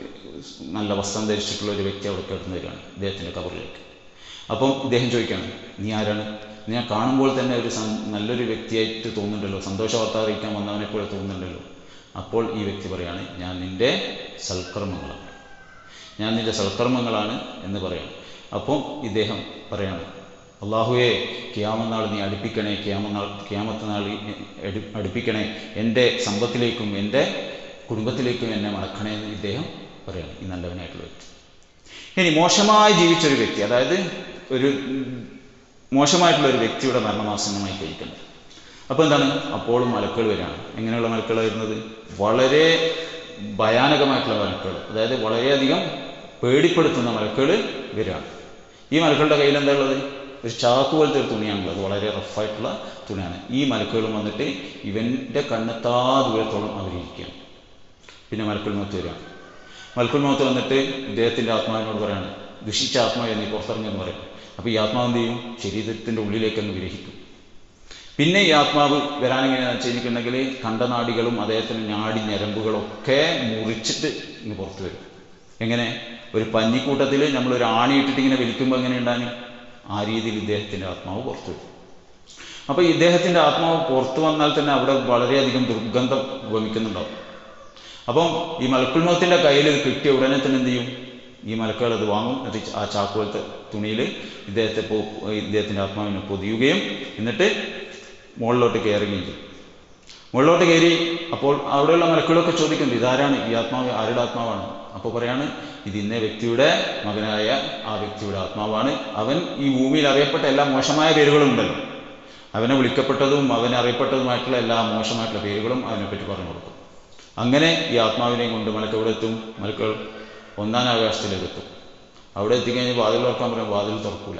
നല്ല വസ്ത്രം ധരിച്ചിട്ടുള്ള ഒരു വ്യക്തി അവിടെ കിടന്നു വരികയാണ് ഇദ്ദേഹത്തിൻ്റെ കബറിലേക്ക് അപ്പം ഇദ്ദേഹം ചോദിക്കുകയാണ് നീ ആരാണ് ഞാൻ കാണുമ്പോൾ തന്നെ ഒരു സം- നല്ലൊരു വ്യക്തിയായിട്ട് തോന്നുന്നുണ്ടല്ലോ സന്തോഷ വാർത്ത അറിയിക്കാൻ വന്നവനെ പോലെ തോന്നുന്നുണ്ടല്ലോ അപ്പോൾ ഈ വ്യക്തി പറയാണ് ഞാൻ നിൻ്റെ സൽക്കർമ്മങ്ങളാണ് ഞാൻ നിൻ്റെ സൽക്കർമ്മങ്ങളാണ് എന്ന് പറയാം അപ്പം ഇദ്ദേഹം പറയാണ് അള്ളാഹുവേ ക്യാമനാൾ നീ അടുപ്പിക്കണേ ക്യാമനാൾ ക്യാമത്ത് നാൾ എടു- അടുപ്പിക്കണേ എൻ്റെ സമ്പത്തിലേക്കും എൻ്റെ കുടുംബത്തിലേക്കും എന്നെ മടക്കണേ എന്ന് ഇദ്ദേഹം പറയാണ് ഈ നല്ലവനായിട്ടുള്ള വ്യക്തി ഇനി മോശമായി ജീവിച്ചൊരു വ്യക്തി അതായത് ഒരു ഉം, മോശമായിട്ടുള്ള ഒരു വ്യക്തിയുടെ മരണമാസന്നമായി കഴിക്കുന്നത് അപ്പോൾ എന്താണ് അപ്പോഴും മലക്കുകൾ വരികയാണ് എങ്ങനെയുള്ള മലക്കുകൾ വരുന്നത് വളരെ ഭയാനകമായിട്ടുള്ള മലക്കുകൾ അതായത് വളരെയധികം പേടിപ്പെടുത്തുന്ന മലക്കുകൾ വരികയാണ് ഈ മലക്കളുടെ കയ്യിൽ എന്താ ഉള്ളത് ഒരു ചാക്ക് പോലത്തെ ഒരു തുണിയാണുള്ളത് വളരെ റഫായിട്ടുള്ള തുണിയാണ് ഈ മലക്കുകളും വന്നിട്ട് ഇവൻ്റെ കണ്ണെത്താ ദൂരത്തോളം അവരിയ്ക്കുകയാണ് പിന്നെ മലക്കുൽ മൗത്ത് വരികയാണ് മലക്കുൽ മൗത്ത് വന്നിട്ട് ഇദ്ദേഹത്തിൻ്റെ ആത്മാവിനോട് പറയാണ് ദുഷിച്ച ആത്മാവ് നീ പുറത്തിറങ്ങിയെന്ന് പറയും അപ്പോൾ ഈ ആത്മാവ് എന്ത് ചെയ്യും ശരീരത്തിൻ്റെ ഉള്ളിലേക്ക് അങ്ങ് വിരഹിക്കും പിന്നെ ഈ ആത്മാവ് വരാനെങ്ങനെയാണെന്ന് വെച്ചിട്ടുണ്ടെങ്കിൽ കണ്ടനാടികളും അദ്ദേഹത്തിൻ്റെ നാടി ഞരമ്പുകളൊക്കെ മുറിച്ചിട്ട് ഇങ്ങ് പുറത്ത് വരും എങ്ങനെ ഒരു പഞ്ഞിക്കൂട്ടത്തിൽ നമ്മൾ ഒരു ആണി ഇട്ടിട്ട് ഇങ്ങനെ വലിക്കുമ്പോൾ എങ്ങനെ ഉണ്ടാകും ആ രീതിയിൽ ഇദ്ദേഹത്തിൻ്റെ ആത്മാവ് പുറത്ത് വരും അപ്പോൾ ഇദ്ദേഹത്തിൻ്റെ ആത്മാവ് പുറത്തു വന്നാൽ തന്നെ അവിടെ വളരെയധികം ദുർഗന്ധം വമിക്കുന്നുണ്ടാവും അപ്പം ഈ മലക്കുൽമത്തിൻ്റെ കയ്യിൽ ഇത് കിട്ടിയ ഉടനെ തന്നെ എന്ത് ചെയ്യും ഈ മലക്കുകൾ അത് വാങ്ങും എന്നിട്ട് ആ ചാക്ക് പോലത്തെ തുണിയിൽ ഇദ്ദേഹത്തെ പോ ഇദ്ദേഹത്തിൻ്റെ ആത്മാവിനെ പൊതിയുകയും എന്നിട്ട് മുകളിലോട്ട് കയറുകയും ചെയ്യും മുകളിലോട്ട് കയറി അപ്പോൾ അവിടെയുള്ള മലക്കുകളൊക്കെ ചോദിക്കുന്നുണ്ട് ഇതാരാണ് ഈ ആത്മാവ് ആരുടെ ആത്മാവാണ് അപ്പോൾ പറയാണ് ഇത് ഇന്ന വ്യക്തിയുടെ മകനായ ആ വ്യക്തിയുടെ ആത്മാവാണ് അവൻ ഈ ഭൂമിയിൽ അറിയപ്പെട്ട എല്ലാ മോശമായ പേരുകളും ഉണ്ടല്ലോ അവനെ വിളിക്കപ്പെട്ടതും അവനെ അറിയപ്പെട്ടതുമായിട്ടുള്ള എല്ലാ മോശമായിട്ടുള്ള പേരുകളും അവനെപ്പറ്റി പറഞ്ഞു കൊടുക്കും അങ്ങനെ ഈ ആത്മാവിനെയും കൊണ്ട് മലക്ക് എവിടെ എത്തും മലക്കൾ ഒന്നാം ആകാശത്തിലേക്ക് എത്തും അവിടെ എത്തിക്കഴിഞ്ഞ് വാതിൽ തുറക്കാൻ പറയും വാതിൽ തുറക്കൂല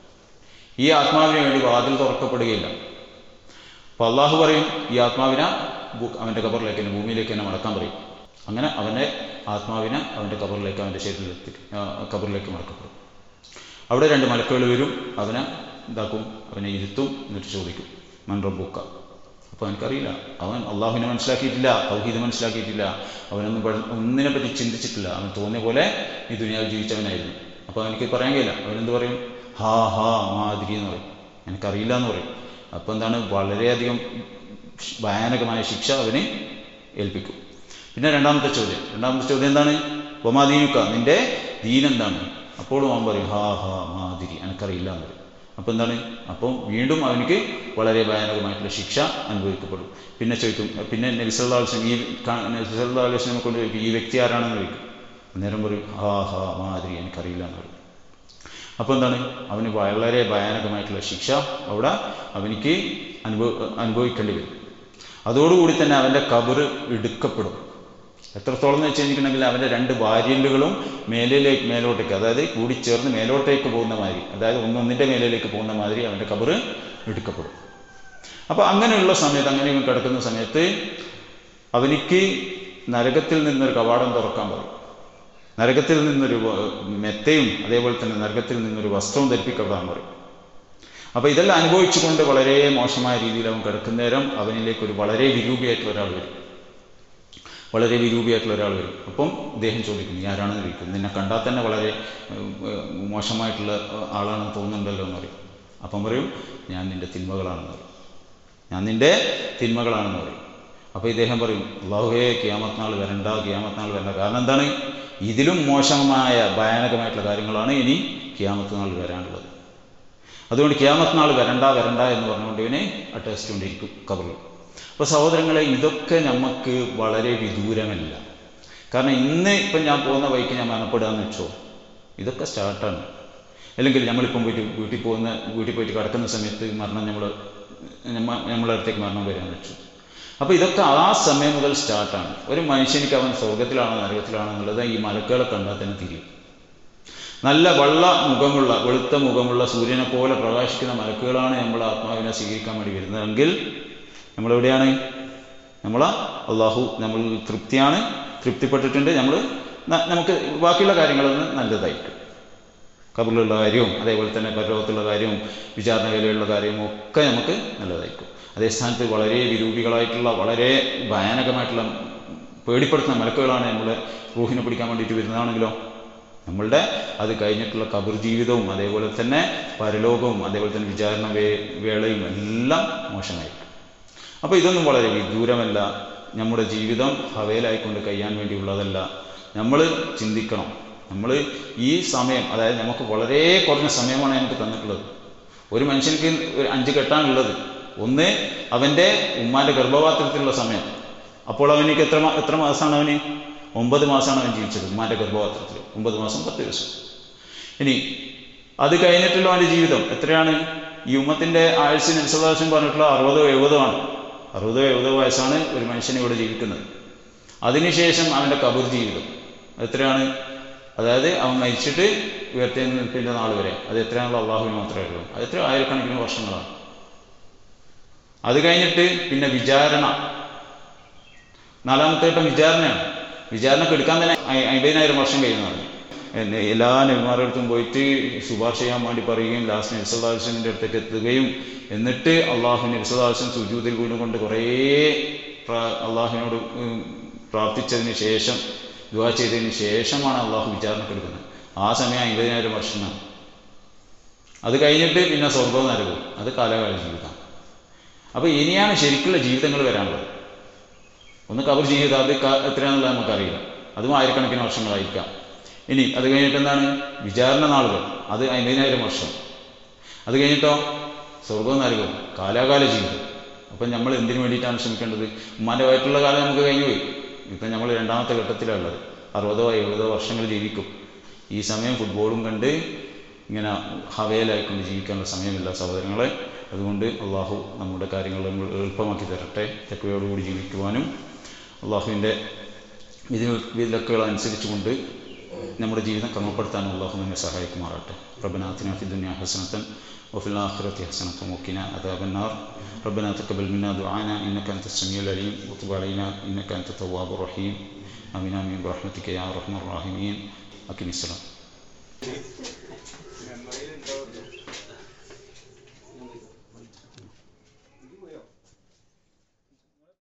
ഈ ആത്മാവിന് വേണ്ടി വാതിൽ തുറക്കപ്പെടുകയില്ല അപ്പോൾ അള്ളാഹു പറയും ഈ ആത്മാവിനെ ഭൂ- അവൻ്റെ കബറിലേക്ക് തന്നെ ഭൂമിയിലേക്ക് തന്നെ മടക്കാൻ പറയും അങ്ങനെ അവൻ്റെ ആത്മാവിനെ അവൻ്റെ കബറിലേക്ക് അവൻ്റെ ശരീരത്തിലേക്ക് ആ, കബറിലേക്ക് മടക്കപ്പെടും അവിടെ രണ്ട് മലക്കുകൾ വരും അവനെ ഇതാക്കും അവനെ ഇരുത്തും എന്നിട്ട് ചോദിക്കും മൻ റബ്ബുക്ക അപ്പോൾ അവനക്കറിയില്ല അവൻ അള്ളാഹുവിനെ മനസ്സിലാക്കിയിട്ടില്ല തൗഹീദ് മനസ്സിലാക്കിയിട്ടില്ല അവനൊന്നും പഠി- ഒന്നിനെ പറ്റി ചിന്തിച്ചിട്ടില്ല അവൻ തോന്നിയ പോലെ ഈ ദുനിയാവ് ജീവിച്ചവനായിരുന്നു അപ്പോൾ അവനക്ക് പറയാൻ കഴിയില്ല അവനെന്ത് പറയും ഹാ ഹാ മാതിരി എന്ന് പറയും എനിക്കറിയില്ല എന്ന് പറയും അപ്പോൾ എന്താണ് വളരെയധികം ഭയാനകമായ ശിക്ഷ അവന് ഏൽപ്പിക്കും പിന്നെ രണ്ടാമത്തെ ചോദ്യം രണ്ടാമത്തെ ചോദ്യം എന്താണ് ഒമാദീനുക്ക നിന്റെ ദീൻ എന്താണ് അപ്പോഴും അവൻ പറയും ഹാ ഹാ മാതിരി എനിക്കറിയില്ല എന്ന് പറയും അപ്പോൾ എന്താണ് അപ്പം വീണ്ടും അവനിക്ക് വളരെ ഭയാനകമായിട്ടുള്ള ശിക്ഷ അനുഭവിക്കപ്പെടും പിന്നെ ചോദിക്കും പിന്നെ നബിസല്ലാസ്ലം ഈ നബിസല്ലാസ്ലമെ കൊണ്ട് ചോദിക്കും ഈ വ്യക്തി ആരാണെന്ന് ചോദിക്കും അന്നേരം പറയും ഹാ ഹാ മാതിരി എനിക്കറിയില്ല എന്ന് പറയും അപ്പോൾ എന്താണ് അവന് വളരെ ഭയാനകമായിട്ടുള്ള ശിക്ഷ അവിടെ അവനിക്ക് അനുഭവ അനുഭവിക്കേണ്ടി വരും അതോടുകൂടി തന്നെ അവൻ്റെ കബറ് എടുക്കപ്പെടും എത്രത്തോളം എന്ന് വെച്ച് കഴിഞ്ഞിട്ടുണ്ടെങ്കിൽ അവൻ്റെ രണ്ട് വാര്യലുകളും മേലിലേക്ക് മേലോട്ടേക്ക് അതായത് കൂടിച്ചേർന്ന് മേലോട്ടേക്ക് പോകുന്ന മാതിരി അതായത് ഒന്നൊന്നിൻ്റെ മേലിലേക്ക് പോകുന്ന മാതിരി അവൻ്റെ കബറ് എടുക്കപ്പെടും അപ്പോൾ അങ്ങനെയുള്ള സമയത്ത് അങ്ങനെ ഇവൻ കിടക്കുന്ന സമയത്ത് അവനിക്ക് നരകത്തിൽ നിന്നൊരു കവാടം തുറക്കാൻ പറയും നരകത്തിൽ നിന്നൊരു വ- മെത്തയും അതേപോലെ തന്നെ നരകത്തിൽ നിന്നൊരു വസ്ത്രവും ധരിപ്പിക്കപ്പെടാൻ പറയും അപ്പോൾ ഇതെല്ലാം അനുഭവിച്ചുകൊണ്ട് വളരെ മോശമായ രീതിയിൽ അവൻ കിടക്കുന്ന നേരം അവനിലേക്ക് ഒരു വളരെ വിരൂപിയായിട്ടുള്ള ഒരാൾ വരും വളരെ വിരൂപിയായിട്ടുള്ള ഒരാൾ വരും അപ്പം ഇദ്ദേഹം ചോദിക്കും നീ ആരാണെന്ന് ചോദിക്കും നിന്നെ കണ്ടാൽ തന്നെ വളരെ ഏഹ്, ഏഹ്, മോശമായിട്ടുള്ള ഏഹ്, ആളാണെന്ന് തോന്നുന്നുണ്ടല്ലോ എന്ന് പറയും അപ്പം പറയും ഞാൻ നിന്റെ തിന്മകളാണെന്ന് പറയും ഞാൻ നിന്റെ തിന്മകളാണെന്ന് പറയും അപ്പോൾ ഇദ്ദേഹം പറയും അള്ളാഹുവേ കിയാമത്ത് നാൾ വരണ്ട കിയാമത്ത് നാൾ വരണ്ട കാരണം എന്താണ് ഇതിലും മോശമായ ഭയാനകമായിട്ടുള്ള കാര്യങ്ങളാണ് ഇനി കിയാമത്ത് നാൾ വരാനുള്ളത് അതുകൊണ്ട് കിയാമത്ത് നാൾ വരണ്ട വരണ്ട എന്ന് പറഞ്ഞുകൊണ്ട് ഇവനെ അട്ടേച്ചുകൊണ്ടിരിക്കും കബറിൽ അപ്പോൾ സഹോദരങ്ങളെ ഇതൊക്കെ നമുക്ക് വളരെ വിദൂരമല്ല കാരണം ഇന്ന് ഇപ്പം ഞാൻ പോകുന്ന വഴിക്ക് ഞാൻ മരണപ്പെടുകയെന്ന് വെച്ചോ ഇതൊക്കെ സ്റ്റാർട്ടാണ് അല്ലെങ്കിൽ നമ്മളിപ്പം പോയിട്ട് വീട്ടിൽ പോകുന്ന വീട്ടിൽ പോയിട്ട് കിടക്കുന്ന സമയത്ത് മരണം നമ്മൾ നമ്മളെ അടുത്തേക്ക് മരണം വരികയെന്ന് വെച്ചു അപ്പോൾ ഇതൊക്കെ ആ സമയം മുതൽ സ്റ്റാർട്ടാണ് ഒരു മനുഷ്യനിക്ക് അവൻ സ്വർഗത്തിലാണോ നരകത്തിലാണോ എന്നുള്ളത് ഈ മലക്കുകളെ കണ്ടാൽ തന്നെ തിരിയും നല്ല വെള്ള മുഖമുള്ള വെളുത്ത മുഖമുള്ള സൂര്യനെ പോലെ പ്രകാശിക്കുന്ന മലക്കുകളാണ് നമ്മൾ ആത്മാവിനെ സ്വീകരിക്കാൻ വേണ്ടി വരുന്നതെങ്കിൽ നമ്മളെവിടെയാണ് നമ്മൾ അള്ളാഹു നമ്മൾ തൃപ്തിയാണ് തൃപ്തിപ്പെട്ടിട്ടുണ്ട് നമ്മൾ നമുക്ക് ബാക്കിയുള്ള കാര്യങ്ങളൊന്ന് നല്ലതായിരിക്കും കബറിലുള്ള കാര്യവും അതേപോലെ തന്നെ പരലോകത്തുള്ള കാര്യവും വിചാരണ വേലയുള്ള കാര്യവും ഒക്കെ നമുക്ക് നല്ലതായിരിക്കും അതേ സ്ഥാനത്ത് വളരെ വിരൂപികളായിട്ടുള്ള വളരെ ഭയാനകമായിട്ടുള്ള പേടിപ്പെടുത്തുന്ന മലക്കുകളാണ് നമ്മുടെ റൂഹിനെ പിടിക്കാൻ വേണ്ടിയിട്ട് വരുന്നതാണെങ്കിലോ നമ്മളുടെ അത് കഴിഞ്ഞിട്ടുള്ള കബർ ജീവിതവും അതേപോലെ തന്നെ പരലോകവും അതേപോലെ തന്നെ വിചാരണ വേ വേളയും എല്ലാം മോശമായിരിക്കും അപ്പോൾ ഇതൊന്നും വളരെ വിദൂരമല്ല നമ്മുടെ ജീവിതം ഹവേലായിക്കൊണ്ട് കഴിയാൻ വേണ്ടിയുള്ളതല്ല നമ്മൾ ചിന്തിക്കണം നമ്മൾ ഈ സമയം അതായത് നമുക്ക് വളരെ കുറഞ്ഞ സമയമാണ് നമുക്ക് തന്നിട്ടുള്ളത് ഒരു മനുഷ്യനിക്ക് ഒരു അഞ്ച് കെട്ടാനുള്ളത് ഒന്ന് അവൻ്റെ ഉമ്മാൻ്റെ ഗർഭപാത്രത്തിലുള്ള സമയം അപ്പോൾ അവനിക്ക് എത്ര മാ- എത്ര മാസമാണ് അവന് ഒമ്പത് മാസമാണ് അവൻ ജീവിച്ചത് ഉമ്മാൻ്റെ ഗർഭപാത്രത്തിൽ ഒമ്പത് മാസം പത്ത് ദിവസം ഇനി അത് കഴിഞ്ഞിട്ടുള്ള അവൻ്റെ ജീവിതം എത്രയാണ് ഈ ഉമ്മത്തിൻ്റെ ആയുസ്സിന് വിശ്വാസം പറഞ്ഞിട്ടുള്ള അറുപതോ എഴുപതോ ആണ് അറുപതോ എഴുപതോ വയസ്സാണ് ഒരു മനുഷ്യൻ ഇവിടെ ജീവിക്കുന്നത് അതിനുശേഷം അവൻ്റെ കബർ ജീവിതം എത്രയാണ് അതായത് അവൻ മരിച്ചിട്ട് ഉയർത്തെഴുന്നേൽപ്പിൻ്റെ നാൾ വരെ അത് എത്രയാണുള്ള അള്ളാഹുവിന് മാത്രമേ അറിയൂ അത് എത്ര ആയിരക്കണക്കിന് വർഷങ്ങളാണ് അത് കഴിഞ്ഞിട്ട് പിന്നെ വിചാരണ നാലാമത്തെ ഘട്ടം വിചാരണയാണ് വിചാരണക്ക് എടുക്കാൻ തന്നെ അയ്- അമ്പതിനായിരം വർഷം കഴിയുന്നതാണ് എന്നെ എല്ലാ നബിമാരുടെ പോയിട്ട് ശുപാർശ ചെയ്യാൻ വേണ്ടി പറയുകയും ലാസ്റ്റ് നബ്സല്ലാസ്ലമിൻ്റെ അടുത്തേക്ക് എത്തുകയും എന്നിട്ട് അള്ളാഹു നബ്സല്ലാസ്ലം സുജൂതിൽ വീണുകൊണ്ട് കുറേ പ്രാ- അള്ളാഹുവിനോട് ഉം, പ്രാർത്ഥിച്ചതിന് ശേഷം ദുവാ ചെയ്തതിന് ശേഷമാണ് അള്ളാഹു വിചാരണക്ക് എടുക്കുന്നത് ആ സമയം അമ്പതിനായിരം വർഷമാണ് അത് കഴിഞ്ഞിട്ട് പിന്നെ സ്വർഗവും നരകവും അത് കാലകാല ജീവിതം അപ്പോൾ ഇനിയാണ് ശരിക്കുള്ള ജീവിതങ്ങൾ വരാനുള്ളത് ഒന്ന് കവർ ചെയ്ത് അത് ക- എത്രയാണെന്നുള്ളത് നമുക്കറിയില്ല അതും ആയിരക്കണക്കിന് വർഷങ്ങളായിരിക്കാം ഇനി അത് കഴിഞ്ഞിട്ട് എന്താണ് വിചാരണ നാളുകൾ അത് അമ്പതിനായിരം വർഷം അത് കഴിഞ്ഞിട്ടോ സ്വർഗവും നരകവും കാലാകാല ജീവിതം അപ്പം നമ്മൾ എന്തിനു വേണ്ടിയിട്ടാണ് ശ്രമിക്കേണ്ടത് ഉമ്മാൻ്റെ വയറ്റുള്ള കാലം നമുക്ക് കഴിഞ്ഞു പോയി ഇപ്പം നമ്മൾ രണ്ടാമത്തെ ഘട്ടത്തിലുള്ളത് അറുപതോ എഴുപതോ വർഷങ്ങൾ ജീവിക്കും ഈ സമയം ഫുട്ബോളും കണ്ട് ഇങ്ങനെ ഹവയിലായിക്കൊണ്ട് ജീവിക്കാനുള്ള സമയമില്ല സഹോദരങ്ങളെ അതുകൊണ്ട് അള്ളാഹു നമ്മുടെ കാര്യങ്ങൾ നമ്മൾ എളുപ്പമാക്കി തരട്ടെ തെക്കുവയോടുകൂടി ജീവിക്കുവാനും അള്ളാഹുവിൻ്റെ വിധി വിലക്കുകൾ അനുസരിച്ചുകൊണ്ട് നമ്മുടെ ജീവിതം ക്രമപ്പെടുത്താനും അള്ളാഹു നമ്മെ സഹായിക്കുമാറാട്ടെ റബ്ബനാത്തിന ഫി ദുനിയ ഹസനത്തൻ وفي الآخرة حسنة وقنا عذاب النار ربنا تقبل منا دعانا إنك أنت السميع العليم وتب علينا إنك أنت التواب الرحيم آمين آمين برحمتك يا أرحم الراحمين أقم الصلاة മെമ്മറിയിലുണ്ടോ